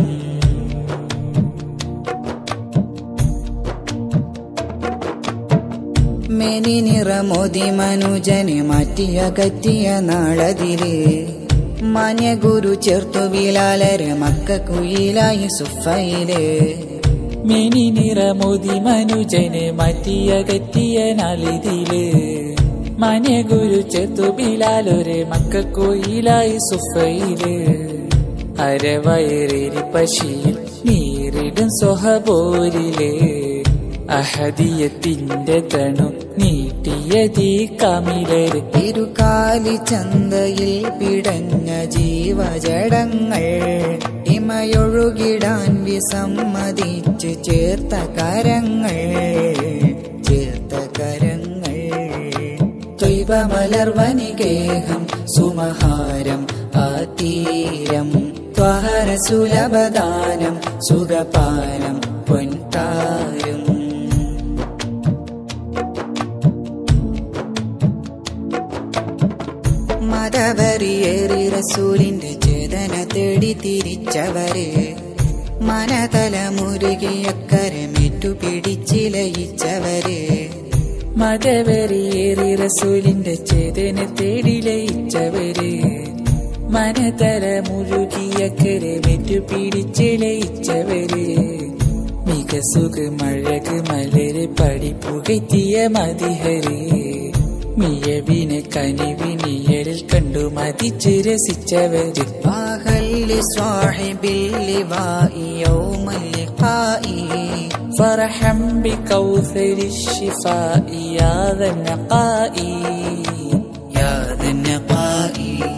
മെനി നിറമോതി മനുജനെ മാറ്റിയകറ്റിയ നാളതില് മാന്യ ഗുരു ചേർത്തു വിലാലരെ മക്കുയിലായി സുഫയില് മെനി നിറമോതി മനുജനെ മാറ്റിയകറ്റിയ നാളിതില് മാന്യ ഗുരു ചെത്തു ബിലാലൊരെ മക്കക്കോയിലായി സുഫയില് അരവയറേരി പശിയിൽ നീരിടും സൊഹബോരിലെ അഹദിയത്തിന്റെ തണു നീട്ടിയതീ കമിലര് തിരുകാലി ചന്തയിൽ പിടഞ്ഞ ജീവജടങ്ങൾ ഇമയൊഴുകിടാൻ വിസമ്മതിച്ച് ചേർത്ത കരങ്ങൾ ചേർത്ത കരങ്ങൾ ത്വൈവമലർവനിഗേഹം സുമഹാരം ആതീരം ത്വഹരസുലഭദാനം സുഖപാനം പൊൻതാരം മതവരിയേറി റസൂലിന്റെ ചേതന തേടി തിരിച്ചവര് മനതല മുരുകിയക്കരമേറ്റു പിടിച്ചിലയിച്ചവര് മതവരിയേറി റസൂലിന്റെ ചേതന തേടി ലയിച്ചവര് മനതല മുഴുകിയക്കരെ വെറ്റു പിടിച്ച് ലയിച്ചവര് മിക സുഖ മഴക് മലര് പടി പുകറ്റിയ മതിഹര് മിയവിനെ കനിവിനിയലിൽ കണ്ടു മതിച്ച് രസിച്ചവര് വാഹല്ലി സ്വാഹിബില്ലി വായി യൗമല്ലിഖായി فرحا بكوثر الشفاء يا ذا النقاء يا ذا النقاء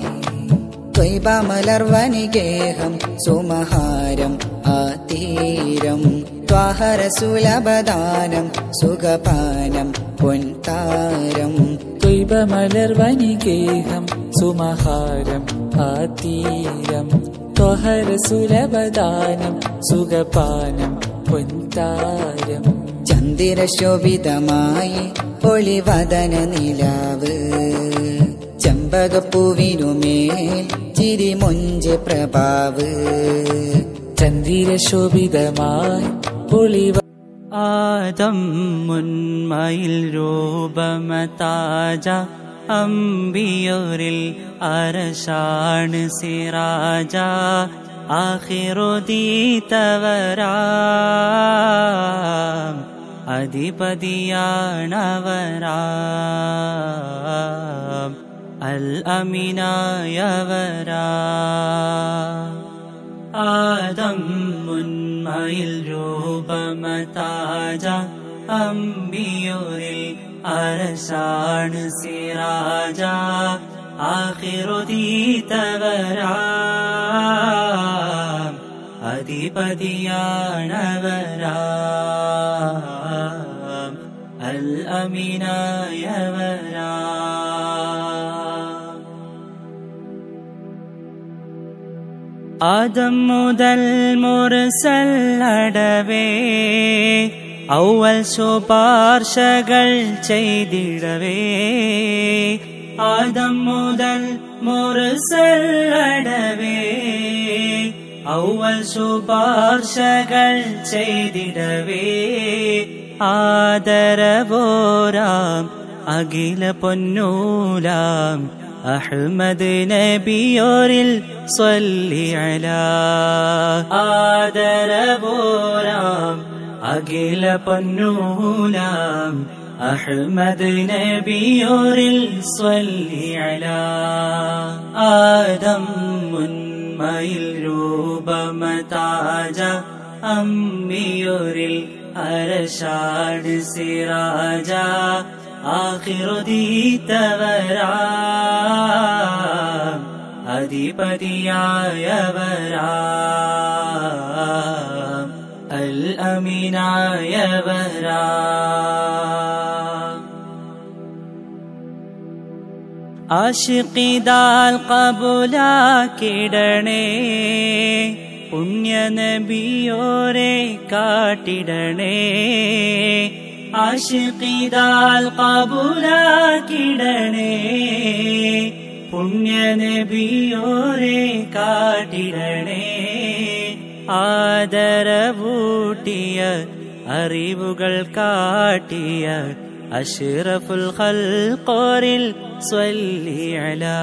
ത്വൈബമലർവനിഗേഹം സുമഹാരം ആതീരം ത്വാഹരസുലഭദാനം സുഖപാനം പൊൻതാരം ത്വൈബമലർവനിഗേഹം സുമഹാരം ആതീരം ത്വഹരസുലഭദാനം സുഖപാനം പൊൻതാരം ചന്ദിരശോഭിതമായി ഒളിവദന നിലാവ് ചെമ്പകപ്പൂവിനുമേൽ ചിരിമൊഞ്ച് പ്രഭാവ് ചന്ദിരശോഭിതമായി ഒളിവ ആദം മുൻമയിൽ രൂപമതാജ അമ്പിയോരിൽ അരശാണ് സിറാജ ആഹിറുദീതവരാം അധിപതിയാണവരാം അൽ അമിനായവരാ ആദം മുൻമയിൽ രൂപമതാജ അമ്പിയോരിൽ അരശാണ് സിറാജ ആഹിറുദീതവരാ അധിപതിയാണവരാ അൽ അമിനായവരാ ആദം മുതൽ മുറസല്ലടവേ ഔവൽ ശുപാർശകൾ ചെയ്തിടവേ ആദം മുതൽ മുറസല്ലടവേ ഔവൽ ശുപാർശകൾ ചെയ്തിടവേ ആദരവോരാം അഖില പൊന്നൂലാം അഹ്മദ് നബിയോരിൽ സ്വല്ലി അലാ ആദരവോരാം അഖില പൊന്നൂലാം അഹ്മദ് നബിയോരിൽ സ്വല്ലി അലാ ആദം മുൻമയിൽ രൂപമതാജ അമ്മിയോരിൽ അരശാട് സിറാജ ആഹിറുദീതവരാ അധിപതിയായവരാ അൽ അമിനായവരാ ആഷിഖിദാൽ കബുലാക്കിടണേ പുണ്യനബിയോരെ കാട്ടിടണേ ആഷിഖിദാൽ കബുലാക്കിടണേ പുണ്യനബിയോരെ കാട്ടിടണേ ആദരവൂട്ടിയ അറിവുകൾ കാട്ടിയ അഷ്റഫുൽ ഖൽഖോറിൽ സ്വല്ലി അലാ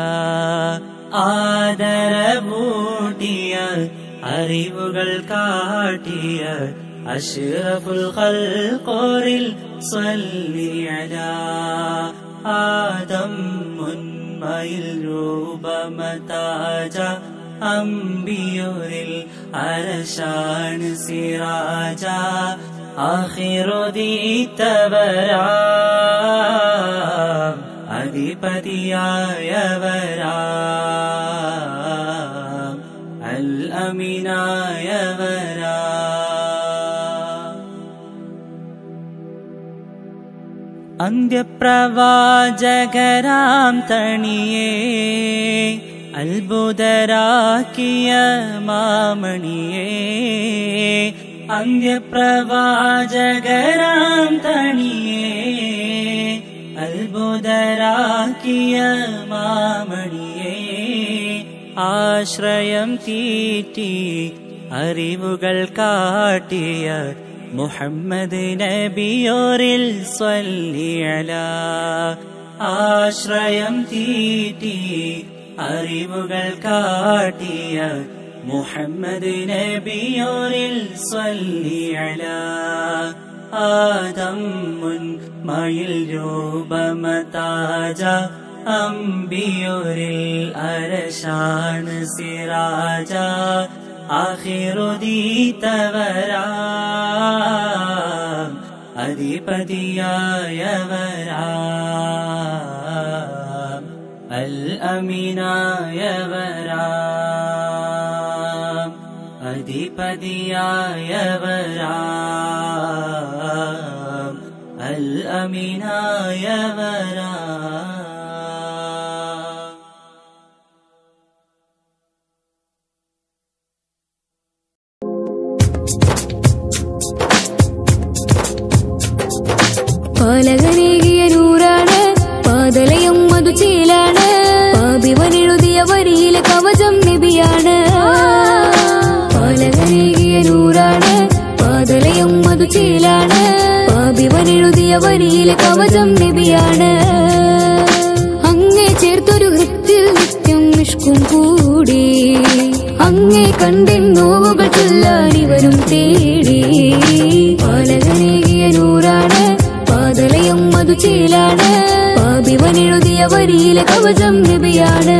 ആദരവൂട്ടിയ അറിവുകൾ കാട്ടിയ അഷ്റഫുൽ ഖൽഖോറിൽ സ്വല്ലി അലാ ആദം മുൻമയിൽ രൂപമതാജ അമ്പിയോരിൽ അരശാണ് സിറാജ ആഹിറുദീത്തവരാ അധിപതിയായവരാ അൽ അമിനായവരാ അന്ത്യപ്രവാചകരാം തണിയേ അത്ഭുതരാക്കിയ മാമണിയേ അന്ത്യപ്രവാചകരാം തണിയേ അത്ഭുതരാക്കിയ മാമണിയേ ആശ്രയം തീറ്റി അറിവുകൾ കാട്ടിയ മുഹമ്മദ് നബിയോരിൽ സ്വല്ലിയല ആശ്രയം തീറ്റി അറിവുകൾ കാട്ടിയ മുഹമ്മദ് നബിയോരിൽ സ്വല്ലിയല ആദം മുൻ മയിൽ രൂപമതാജ അമ്പിയോരിൽ അരശാണ് സിറാജ ആഹിറുദീതവരാ അധിപതിയായവരാ അൽ അമിനായവരാ അധിപതിയായവരാ അൽ അമിനായവരാ പാലകനേകിയ നൂറാണ് പാതലയും മധുചീലാണ് പാപിവനെഴുതിയ വരിയിലെ കവചം നിബിയാണ് പാലകനേകിയ നൂറാണ് പാതലയും മധുചീലാണ് പാപിവനെഴുതിയ വരിയിലെ കവചം നിബിയാണ് അങ്ങേ ചേർത്തൊരു ഹൃത്തിൽ നിത്യം നിഷ്കും കൂടി അങ്ങേ കണ്ടിൻ നോവുകൾ ചൊല്ലാൻ ഇവരും തേടി പാലകനേകിയ നൂറാണ് മധുചേലാണ് പാപിവനെഴുതിയ വരിയിലെ കവചം നബിയാണ്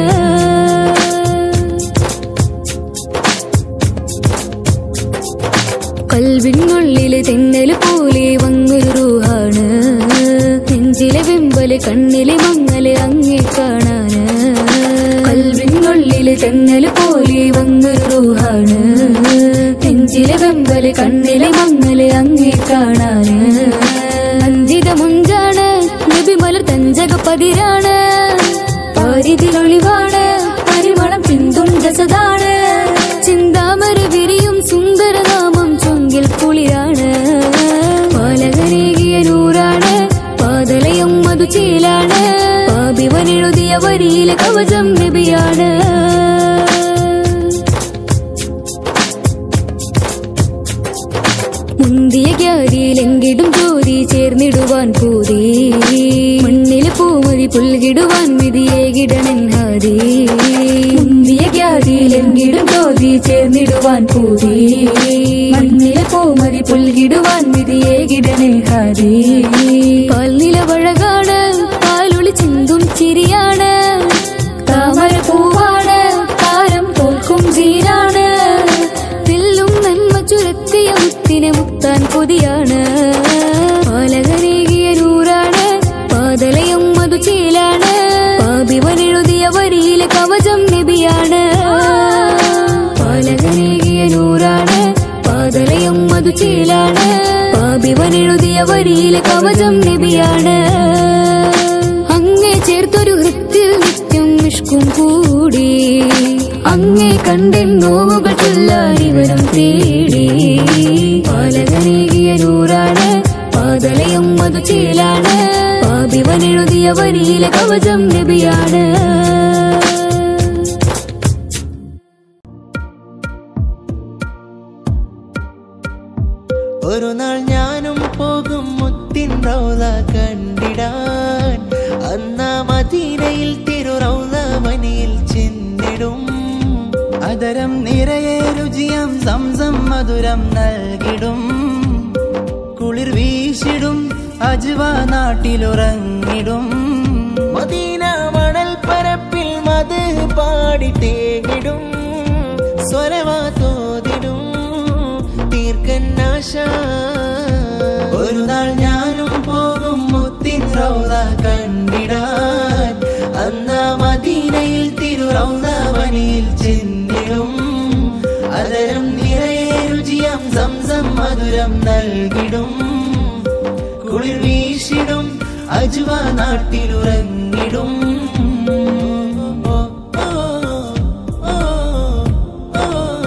കൽവിനുള്ളില് തെന്നല് പോലെ വന്നൊരു റൂഹാണ് നെഞ്ചിലെ വെമ്പല് കണ്ണിലെ മങ്ങല് അങ്ങേ കാണാന് കൽവിനുള്ളില് തെന്നല് പോലെ വന്നൊരു റൂഹാണ് നെഞ്ചിലെ വെമ്പല് കണ്ണിലെ മങ്ങല് അങ്ങേ കാണാന് അഞ്ചിത മുഞ്ചാണ് നബിമലർ തഞ്ചക പതിരാണ് പാരിതിലൊളിവാണ് പരിമളം പിന്തുണ്ട സതാണ് ചിന്താമര വിരിയും സുന്ദരനാമം ചൊങ്കിൽ കുളിരാണ് പാലകരേകിയ നൂറാണ് പാതലയും മധുചേലാണ് പാപിവനെഴുതിയ വരിയിലെ കവചം നബിയാണ് മുന്തിയ ഗ്യാരിയിലെങ്കിടും ജ്യോതി ചേർന്നിടുവാൻ കൂതി മണ്ണില് പൂമതി പുൽകിടുവാൻ വിധിയേകിടണൻ ഹാരി മുന്തിയ ഗ്യാരിയിലെങ്കിടും ജ്യോതി ചേർന്നിടുവാൻ കൂതി മണ്ണില് പൂമതി പുൽകിടുവാൻ വിധിയേകിടണൻ ഹാരി പാൽനിലവഴകാണ് പാലൊളി ചിന്തും ചിരിയാണ് താമര പൂവാണ് താരം തോൽക്കും ജീരാണ് തെല്ലും നന്മ ചുരത്തിയ മുത്തിനെ മുത്താൻ കൊതിയാണ് പാലകരേകിയ നൂറാണ് പാതലയും മധുചേലാണ് പാപിവനെഴുതിയ വരിയിലെ കവചം നബിയാണ് പാലകരേകിയ നൂറാണ് പാതലയും മധുചേലാണ് പാപിവനെഴുതിയ വരിയിലെ കവചം നബിയാണ് അങ്ങേ ചേർത്തൊരു ഹൃത്തിൽ നിത്യം നിഷ്കും കൂടി അങ്ങേ കണ്ടെൻ നോവുകൾ ചൊല്ലാൻ ഇവരും തേടി പാലകനേകിയ നൂറാണ് പാതലയും മധുചേലാണ് പാപിവനെഴുതിയ വരിയിലെ കവചം നബിയാണ് ഒരു നാൾ ഞാനും പോകും മുത്തിൻ റൗല കണ്ടിടാൻ അന്നാ മദീനയിൽ തിരു റൗല മനിയിൽ ചെന്നിടും അതരം നിറയെ രുചിയം സംസം മധുരം നൽകിടും കുളിർ വീശിടും അജുവ നാട്ടിലുറങ്ങിടും മദീന മണൽ പരപ്പിൽ മത് പാടി തേകിടും സ്വരവാ തോതിടും തീർക്കന്നാശ ഒരു നാൾ ഞാനും പോകും മുത്തിൻ റൗല കണ്ടിടാൻ അന്നാ മദീനയിൽ തിരു റൗല വനിയിൽ ചെന്നിടും അതരം നിറയെ രുചിയം സംസം മധുരം നൽകിടും കുളിർ വീശിടും അജുവ നാട്ടിലുറങ്ങിടും ഓ, ഓ, ഓ, ഓ,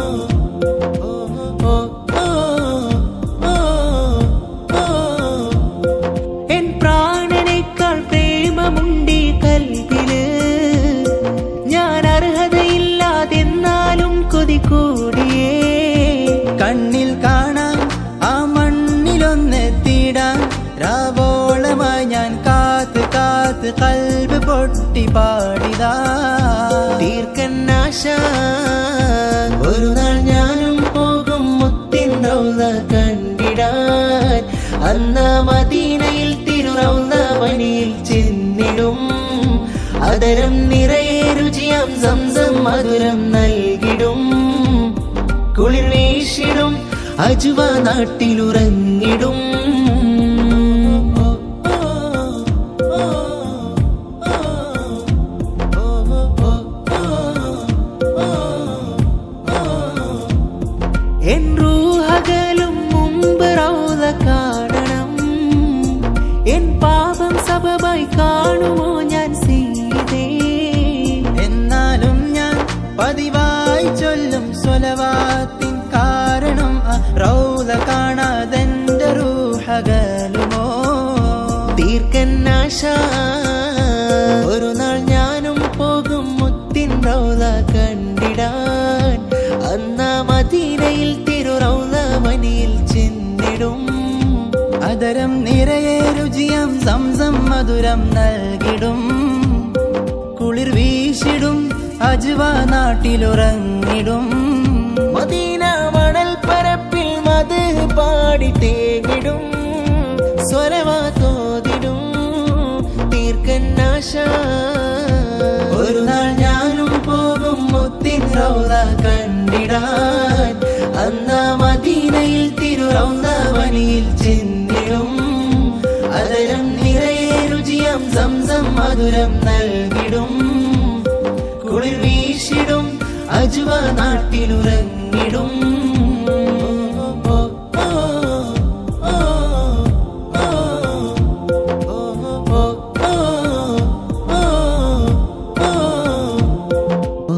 ഓ, ഓ, ഓ, ഓ. എൻ പ്രാണനേക്കാൾ പ്രേമമുണ്ടീ കൽവില് ഞാൻ അർഹതയില്ലാതെന്നാലും കൊതി കൂടിയേ കണ്ണിൽ കാണാൻ ആ മണ്ണിലൊന്നെത്തിടാൻ രാവോളമായി ഞാൻ കാത്ത് കാത്ത് കൽബ് പൊട്ടി പാടിതാ തീർക്കന്നാശ ഒരു നാൾ ഞാനും പോകും മുത്തിൻ റൗല കണ്ടിടാൻ അന്ന മദീനയിൽ തിരുറൗല മണിയിൽ ചെന്നിടും അതരം നിറയെ രുചിയാം സംസം മധുരം നൽകിടും കുളിർ വീശിടും അജുവ നാട്ടിലുറങ്ങിടും ഓ, ഓ, ഓ, ഓ, ഓ, ഓ, ഓ, ഓ. എൻ റൂഹകലും മുമ്പ് റൗല കാണണം എൻ പാപം സബബായി കാണുമോ ഞാൻ സീതേ എന്നാലും ഞാൻ പതിവായി ചൊല്ലും സ്വലവാത്തിൻ കാരണം ആ റൗല കാണാതെന്റെ റൂഹകലുമോ തീർക്കന്നാശ ഒരു നാൾ ഞാനും പോകും മുത്തിൻ റൗല കണ്ടിടാൻ അന്നാ മദീനയിൽ തിരു റൗല മനിയിൽ ചെന്നിടും അതരം നിറയെ രുചിയം സംസം മധുരം നൽകിടും കുളിർ വീശിടും അജുവ നാട്ടിലുറങ്ങിടും മദീന മണൽ പരപ്പിൽ മത് പാടി തേകിടും സ്വരവാ തോതിടും ആശ ഒരു നാൾ ഞാനും പോകും മുത്തിൻ റൗള കണ്ടിടാൻ അന്നാ മദീനയിൽ തിരുറൗള വനിയിൽ ചെന്നിടും അതരം നിറയെ രുചിയം സംസം മധുരം നൽകിടും കുളിർ വീശിടും അജുവ നാട്ടിലുറങ്ങിടും ഓ, ഓ, ഓ, ഓ, ഓ, ഓ, ഓ, ഓ.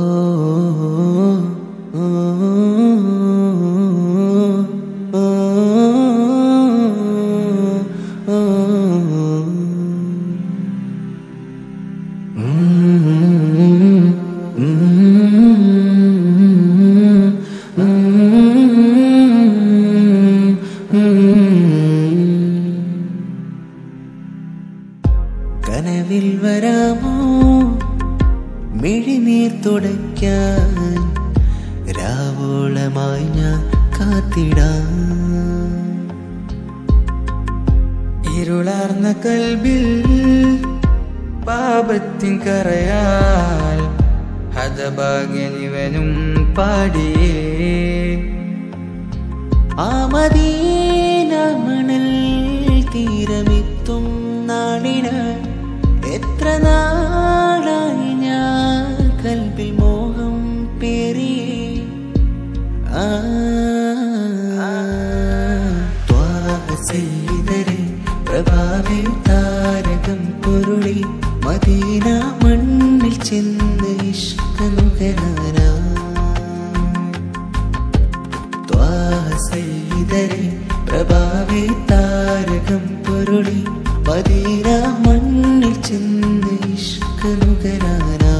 കനവിൽ വരാമോ മിഴിനീർ തുടയ്ക്കാൻ രാവോളമായി ഞാൻ കാത്തിടാം ഇരുളാർന്ന കൽബിൽ പാപത്തിൻ കറയാൽ ഹതഭാഗ്യനിവനും പാടിയേ ആ മദീന മണൽ തീരമെത്തും നാളിന് എത്ര നാളായി ഞാൻ കൽബിൽ മോഹം പേറിയേ ആ ത്വാഹ സയ്യിദരെ പ്രഭാവേ താരകം പൊരുളി മദീന മണ്ണിൽ ചെന്ന് ഇഷ്കനുകരാനാ ത്വാഹ സയ്യിദരെ പ്രഭാവേ താരകം പൊരുളി മദീന മണ്ണിൽ ചെന്ന് ഇഷ്കനുകരാനാ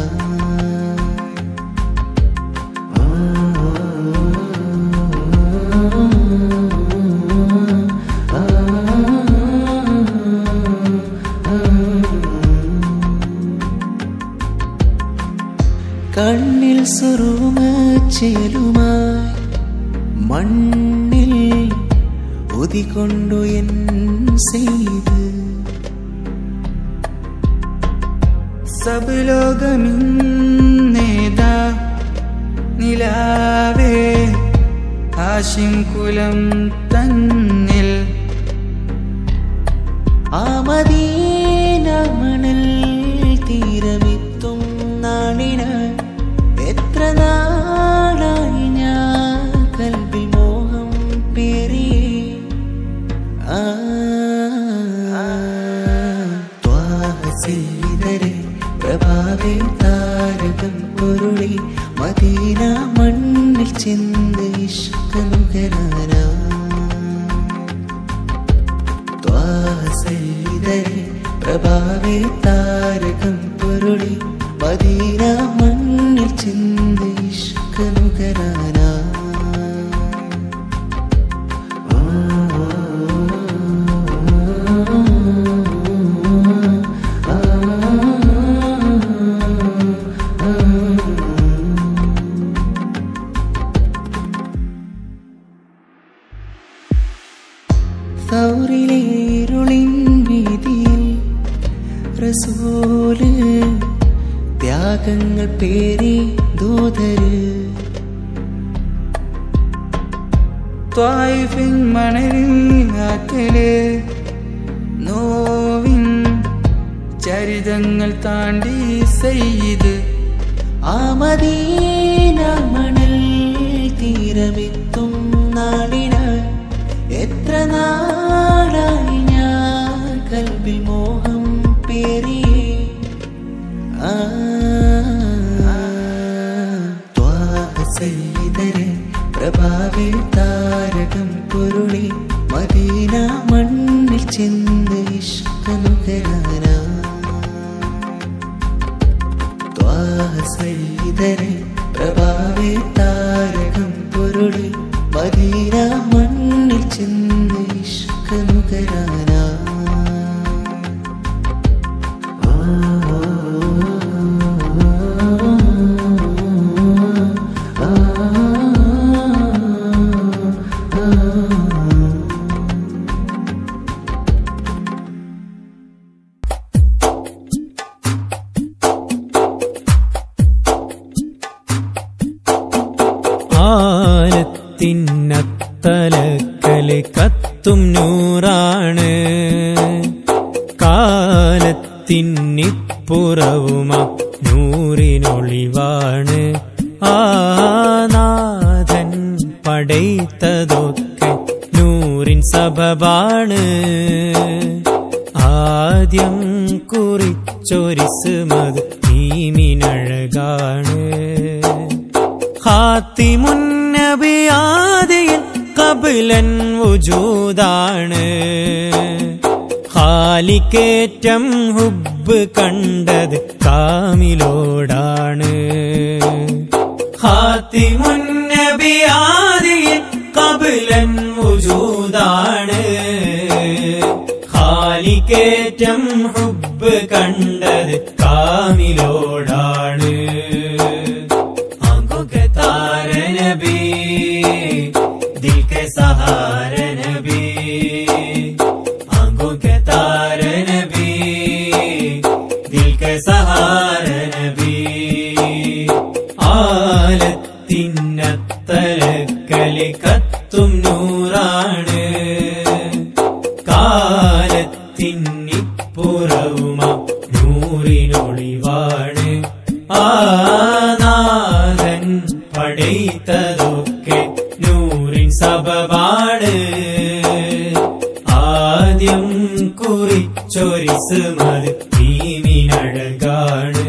കണ്ണിൽ സുറുമ ചേലുമായി മണ്ണിൽ ഒതികൊണ്ടു എൻ ചെയ്ത് സബ് ലോകമിന്നേതാ നിലാവേ ആശിം കുലം തന്നിൽ ആ മദീന മണൽ തീരമെത്തും നാളിന് എത്ര നാളായി ഞാൻ കൽബിൽ മോഹം പേറിയേ ആ ത്വാഹ സയ്യിദരെ പ്രഭാവേ താരകം പൊരുളി മദീന മണ്ണിൽ ചെന്ന് ഇഷ്കനുകരാനാ ത്വാഹ സയ്യിദരെ പ്രഭാവേ താരകം പൊരുളി മദീന മണ്ണിൽ ചെന്ന് ഇഷ്കനുകരാനാ സൗറിലേരുളിൻ വീതിയിൽ റസൂല് ത്യാഗങ്ങൾ പേരി ദൂതര് ത്വായിഫിൻ മണലിൽ ആക്കല് നോവിൻ ചരിതങ്ങൾ താണ്ടി സയ്യിദ് ആ മദീന മണൽ തീരമെത്തും നാളിന് എത്ര നാളായി ഞാൻ കൽബിൽ മോഹം പേറിയേ ആ ത്വാഹ സയ്യിദരെ പ്രഭാവേ താരകം പൊരുളി മദീന മണ്ണിൽ ചെന്ന് ഇഷ്കനുകരാനാ ത്വാഹ സയ്യിദരെ പ്രഭാവേ താരകം പൊരുളി മദീന മണ്ണിൽ ചെന്ന് ഇഷ്കനുകരാനാ കാലത്തിന്നിപ്പുറവുമ നൂറിനൊളിവാണ് ആനാഥൻ പടൈത്തതൊക്കെ നൂറിൻ സബബാണ് ആദ്യം കുറിച്ചൊരിസുമത് നീമിനഴകാണ് ഹാത്തിമുന്നബിയാദിയിൽ കപിലൻ വുജൂദാണ് ഹാലിക്കേറ്റം ഹുബ് കണ്ടത് കാമിലോടാണ് ഹാത്തിമുന്നബിയാദിയിൽ കപിലൻ വുജൂദാണ് ഹാലിക്കേറ്റം ഹുബ് കണ്ടത് കാമിലോടാണ് आंखों के तारे नबी दिल के सहारे नबी आंखों के तारे नबी दिल के सहारे नबी ആലത്തിന്നത്തലക്കലി കത്തും നൂറാണ് കാലത്തിന്നിപ്പുറവുമ നൂറിനൊളിവാണ് ആനാഥൻ പടൈത്തതൊക്കെ നൂറിൻ സബബാണ് ആദ്യം കുറിച്ചൊരിസുമത് ഭീമിനഴകാണ്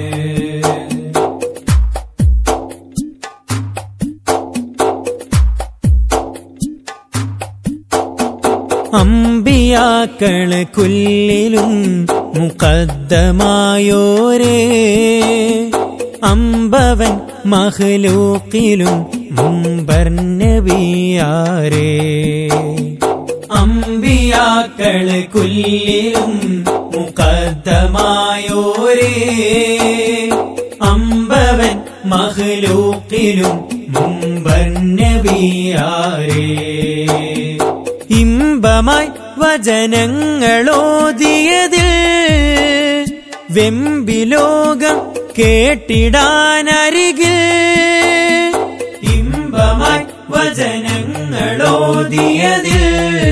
അമ്പിയാക്കള് കുല്ലിലും മുഖദ്ദമായോരേ അമ്പവൻ മഹ്ലൂക്കിലും മുമ്പർ നബിയാരേ അമ്പിയാക്കള് കുല്ലിലും മുഖദ്ദമായോരേ അമ്പവൻ മഹ്ലൂക്കിലും മുമ്പർ നബിയാരേ ഇമ്പമായി വചനങ്ങളോതിയതിൽ വെമ്പിലോകം കേട്ടിടാനരികിൽ ഇമ്പമായി വചനങ്ങളോതിയതിൽ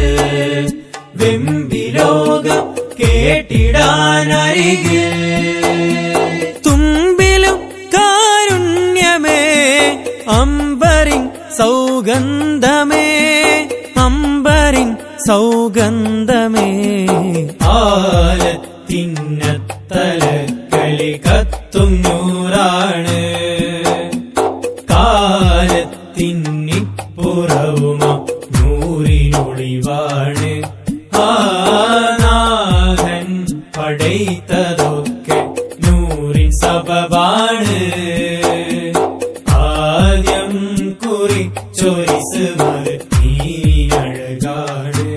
വെമ്പിലോകം കേട്ടിടാനരികിൽ തുമ്പിലും കാരുണ്യമേ അമ്പരിൻ സൗഗന്ധമേ അമ്പരിൻ സൗഗന്ധമേ ആലത്തിന്നത്തലക്കളി കത്തും നൂറാണ് കാലത്തിന്നിപ്പുറവുമ നൂറിനൊളിവാണ് ആനാഥൻ പടൈത്തതൊക്കെ നൂറിൻ സബബാണ് ആദ്യം കുറിച്ചൊരിസുമത് നീരിനഴകാണ്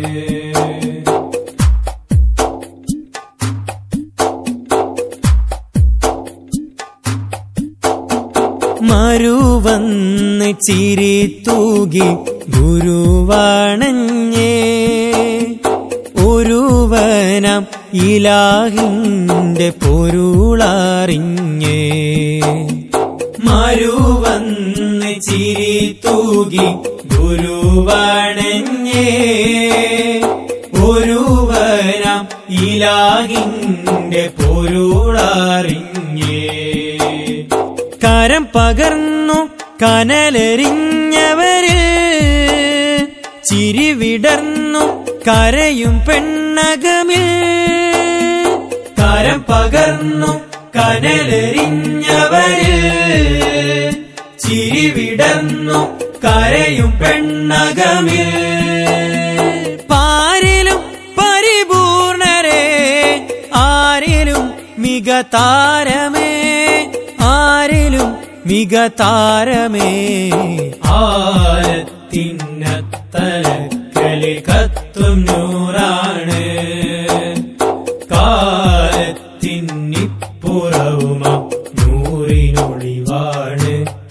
മരുവന്ന് ചിരി തൂകി ഗുരുവാണഞ്ഞേ ഒരുവനം ഇലാഹിന്റെ പൊരുളറിഞ്ഞേ മരുവന്ന് ചിരി തൂകി ഗുരുവാണഞ്ഞേ ഒരുവനം ഇലാഹിന്റെ പൊരുളറിഞ്ഞേ കരം പകർന്നു കനലെറിഞ്ഞവര് ചിരി വിടർന്നു കരയും പെണ്ണകമിൽ കരം പകർന്നു കനലെറിഞ്ഞവര് ചിരി വിടർന്നു കരയും പെണ്ണകമിൽ പാരിലും പരിപൂർണരേ ആരിലും മിക താരമേ ആരിലും മിക താരമേ ആലത്തിന്നത്തലക്കലി കത്തും നൂറാണ് കാലത്തിന്നിപ്പുറവുമ നൂറിനൊളിവാണ്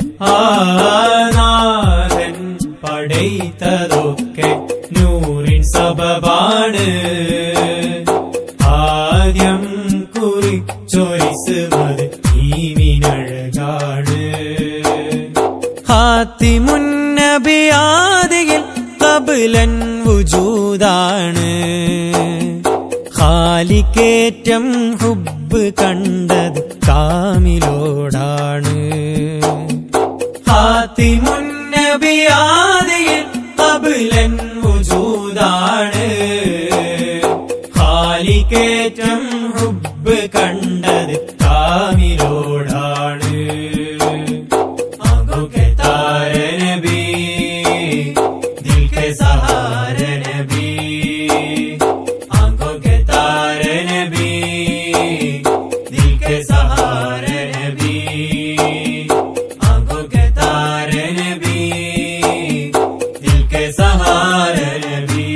ആനാഥൻ പടൈത്തതൊക്കെ നൂറിൻ സബബാണ് ആദ്യം കുറിച്ചൊരിസുമത് ഈവിനഴകാണ് ഹാത്തിമുന്നബിയാദിയിൽ കബിലൻ വുജൂദാണ് ഹാലിക്കേറ്റം ഹുബ് ഹുബ് കണ്ടത് കാമിലോടാണ് ഹാത്തിമുന്നബിയാദിയിൽ കബിലൻ വുജൂദാണ് ഹാലിക്കേറ്റം ഹുബ് കണ്ടത് കാമിലോടാണ് आंखों के तारे नबी दिल के सहारे नबी आंखों के तारे नबी दिल के सहारे नबी आंखों के तारे नबी दिल के सहारे नबी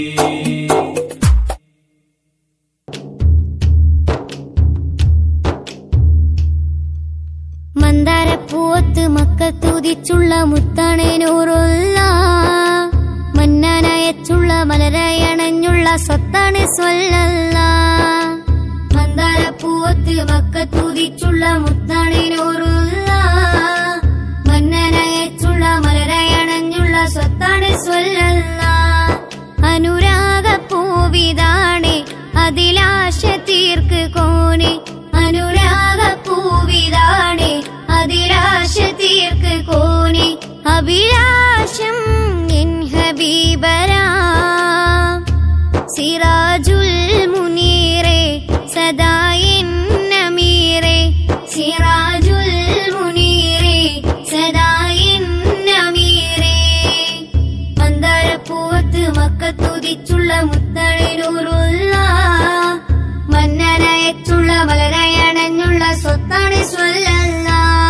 മന്ദാരപ്പൂവത്ത് മക്കത്തുതിച്ചുള്ള മുത്താണേ നൂറുള്ള മന്നാനയച്ചുള്ള മലരായി അണഞ്ഞുള്ള സ്വത്താണ് സ്വല്ലല്ല മന്ദാരപ്പൂവത്ത് മക്കത്തുതിച്ചുള്ള മുത്താണേ നൂറുള്ള മന്നാനയച്ചുള്ള മലരായി അണഞ്ഞുള്ള സ്വത്താണ് സ്വല്ലല്ല അനുരാഗ പൂവിതാണേ അതിലാശ തീർക്ക് കോണേ അനുരാഗ പൂവിതാണേ അതിലാശ തീർക്ക് കോണേ അഭിലാഷം എൻ ഹബീബരാ സിറാജുൽ മുനീറെ സദാ എൻ നമീറെ സിറാജുൽ മുനീറെ സദാ എൻ നമീറെ മന്ദാരപ്പൂവത്ത് മക്കത്തുതിച്ചുള്ള മുത്തണിലൂറുള്ള മന്നനയച്ചുള്ള മലരയണഞ്ഞുള്ള സ്വത്താണ് സ്വല്ലല്ല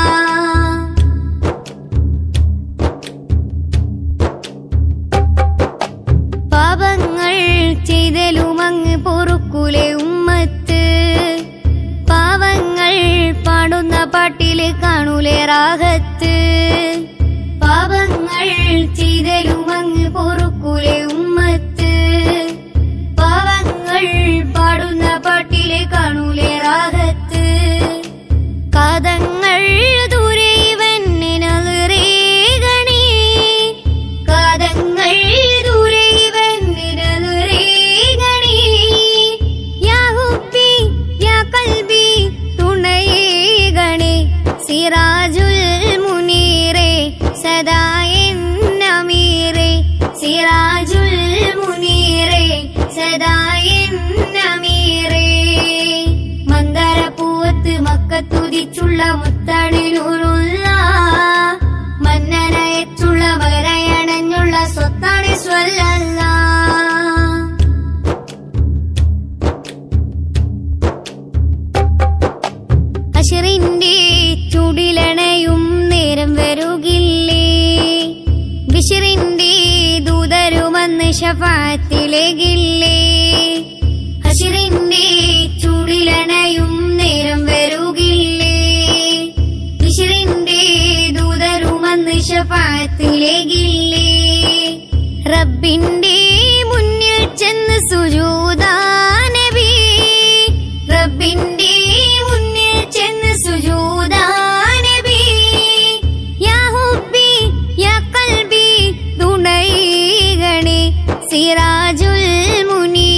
പാപങ്ങൾ ചെയ്തലുമങ്ങ് പൊറുക്കൂലെ ഉമ്മത്ത് പാവങ്ങൾ പാടുന്ന പാട്ടില് കാണൂലേ റാഹത്ത് പാപങ്ങൾ ചെയ്തലുമങ്ങ് പൊറുക്കൂലെ ഉമ്മത്ത് പാവങ്ങൾ പാടുന്ന പാട്ടിലെ കാണൂലേ റാഹത്ത് കാതങ്ങൾ ദൂരെ ഇവന്നിനേകണേ കാതങ്ങൾ ദൂരെ ഇവന്നിനേകണേ യാ ഹുബ്ബി യാ കൽബി തുണയേകണേ സിറാജുൽ മുനീറെ സദാ എൻ നമീറെ സിറാജുൽ മുനീറെ സദാ എൻ നമീറെ മന്ദാരപ്പൂവത്ത് മക്കത്തുതിച്ചുള്ള മുത്തണിലൂറുള്ള മന്നനയച്ചുള്ള മകരയണഞ്ഞുള്ള സ്വത്താണ് സ്വല്ലല്ല അഷറിന്റെ ചുടിലണയും നേരം വരുകില്ലേ ബിഷറിന്റെ ദൂതരുമന്ന് ഷഫാത്തിലേകില്ലേ അഷറിന്റെ ചുടിലണയും നേരം വരുകില്ലേ ബിഷറിന്റെ ദൂതരുമന്ന് ഷഫാത്തിലേകില്ലേ റബ്ബിന്റെ മുന്നിൽ ചെന്ന് സുജൂദാനബി റബ്ബിന്റെ മുന്നിൽ ചെന്ന് സുജൂദാനബി യാ ഹുബ്ബി യാ കൽബി തുണൈകണേ സിറാജുൽ മുനീ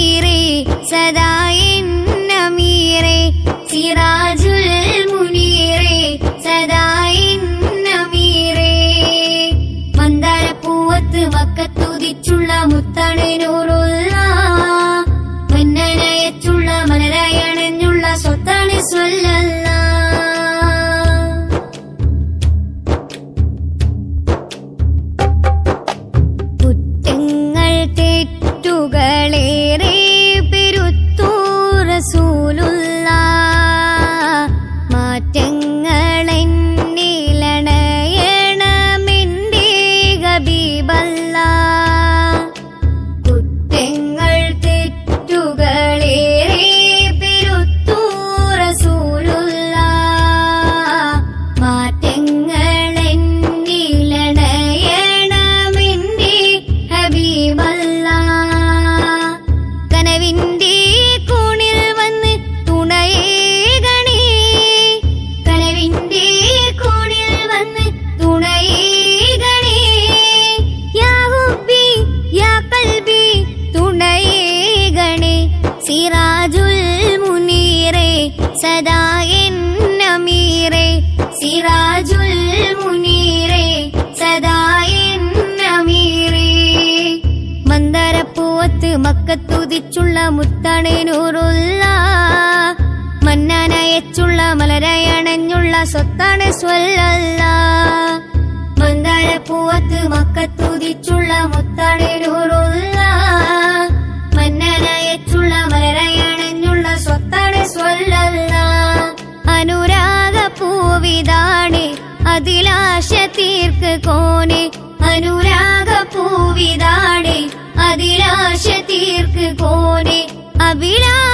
സദാ എന്നമീറേ സിറാജുൽ മുനീറേ സദാ എന്നമീറേ മന്ദരപ്പൂവത്ത് മക്കത്തുതിച്ചുള്ള മുത്താണ് നൂറുള്ള മന്നാനയച്ചുള്ള മലരയണഞ്ഞുള്ള സ്വത്താണ് സ്വല്ലല്ല മന്ദാരപ്പൂവത്ത് മക്കത്തുതിച്ചുള്ള മുത്താണ് നൂറുള്ള മന്നാനയച്ചുള്ള മലരയണഞ്ഞുള്ള സ്വത്താണ് സ്വല്ലല്ല അനുരാഗ പൂവിതാണ് അതിലാശ തീർക്ക് കോനെ അനുരാഗ പൂവിതാണ് അതിലാശ തീർക്ക് കോനെ അഭിലാഷ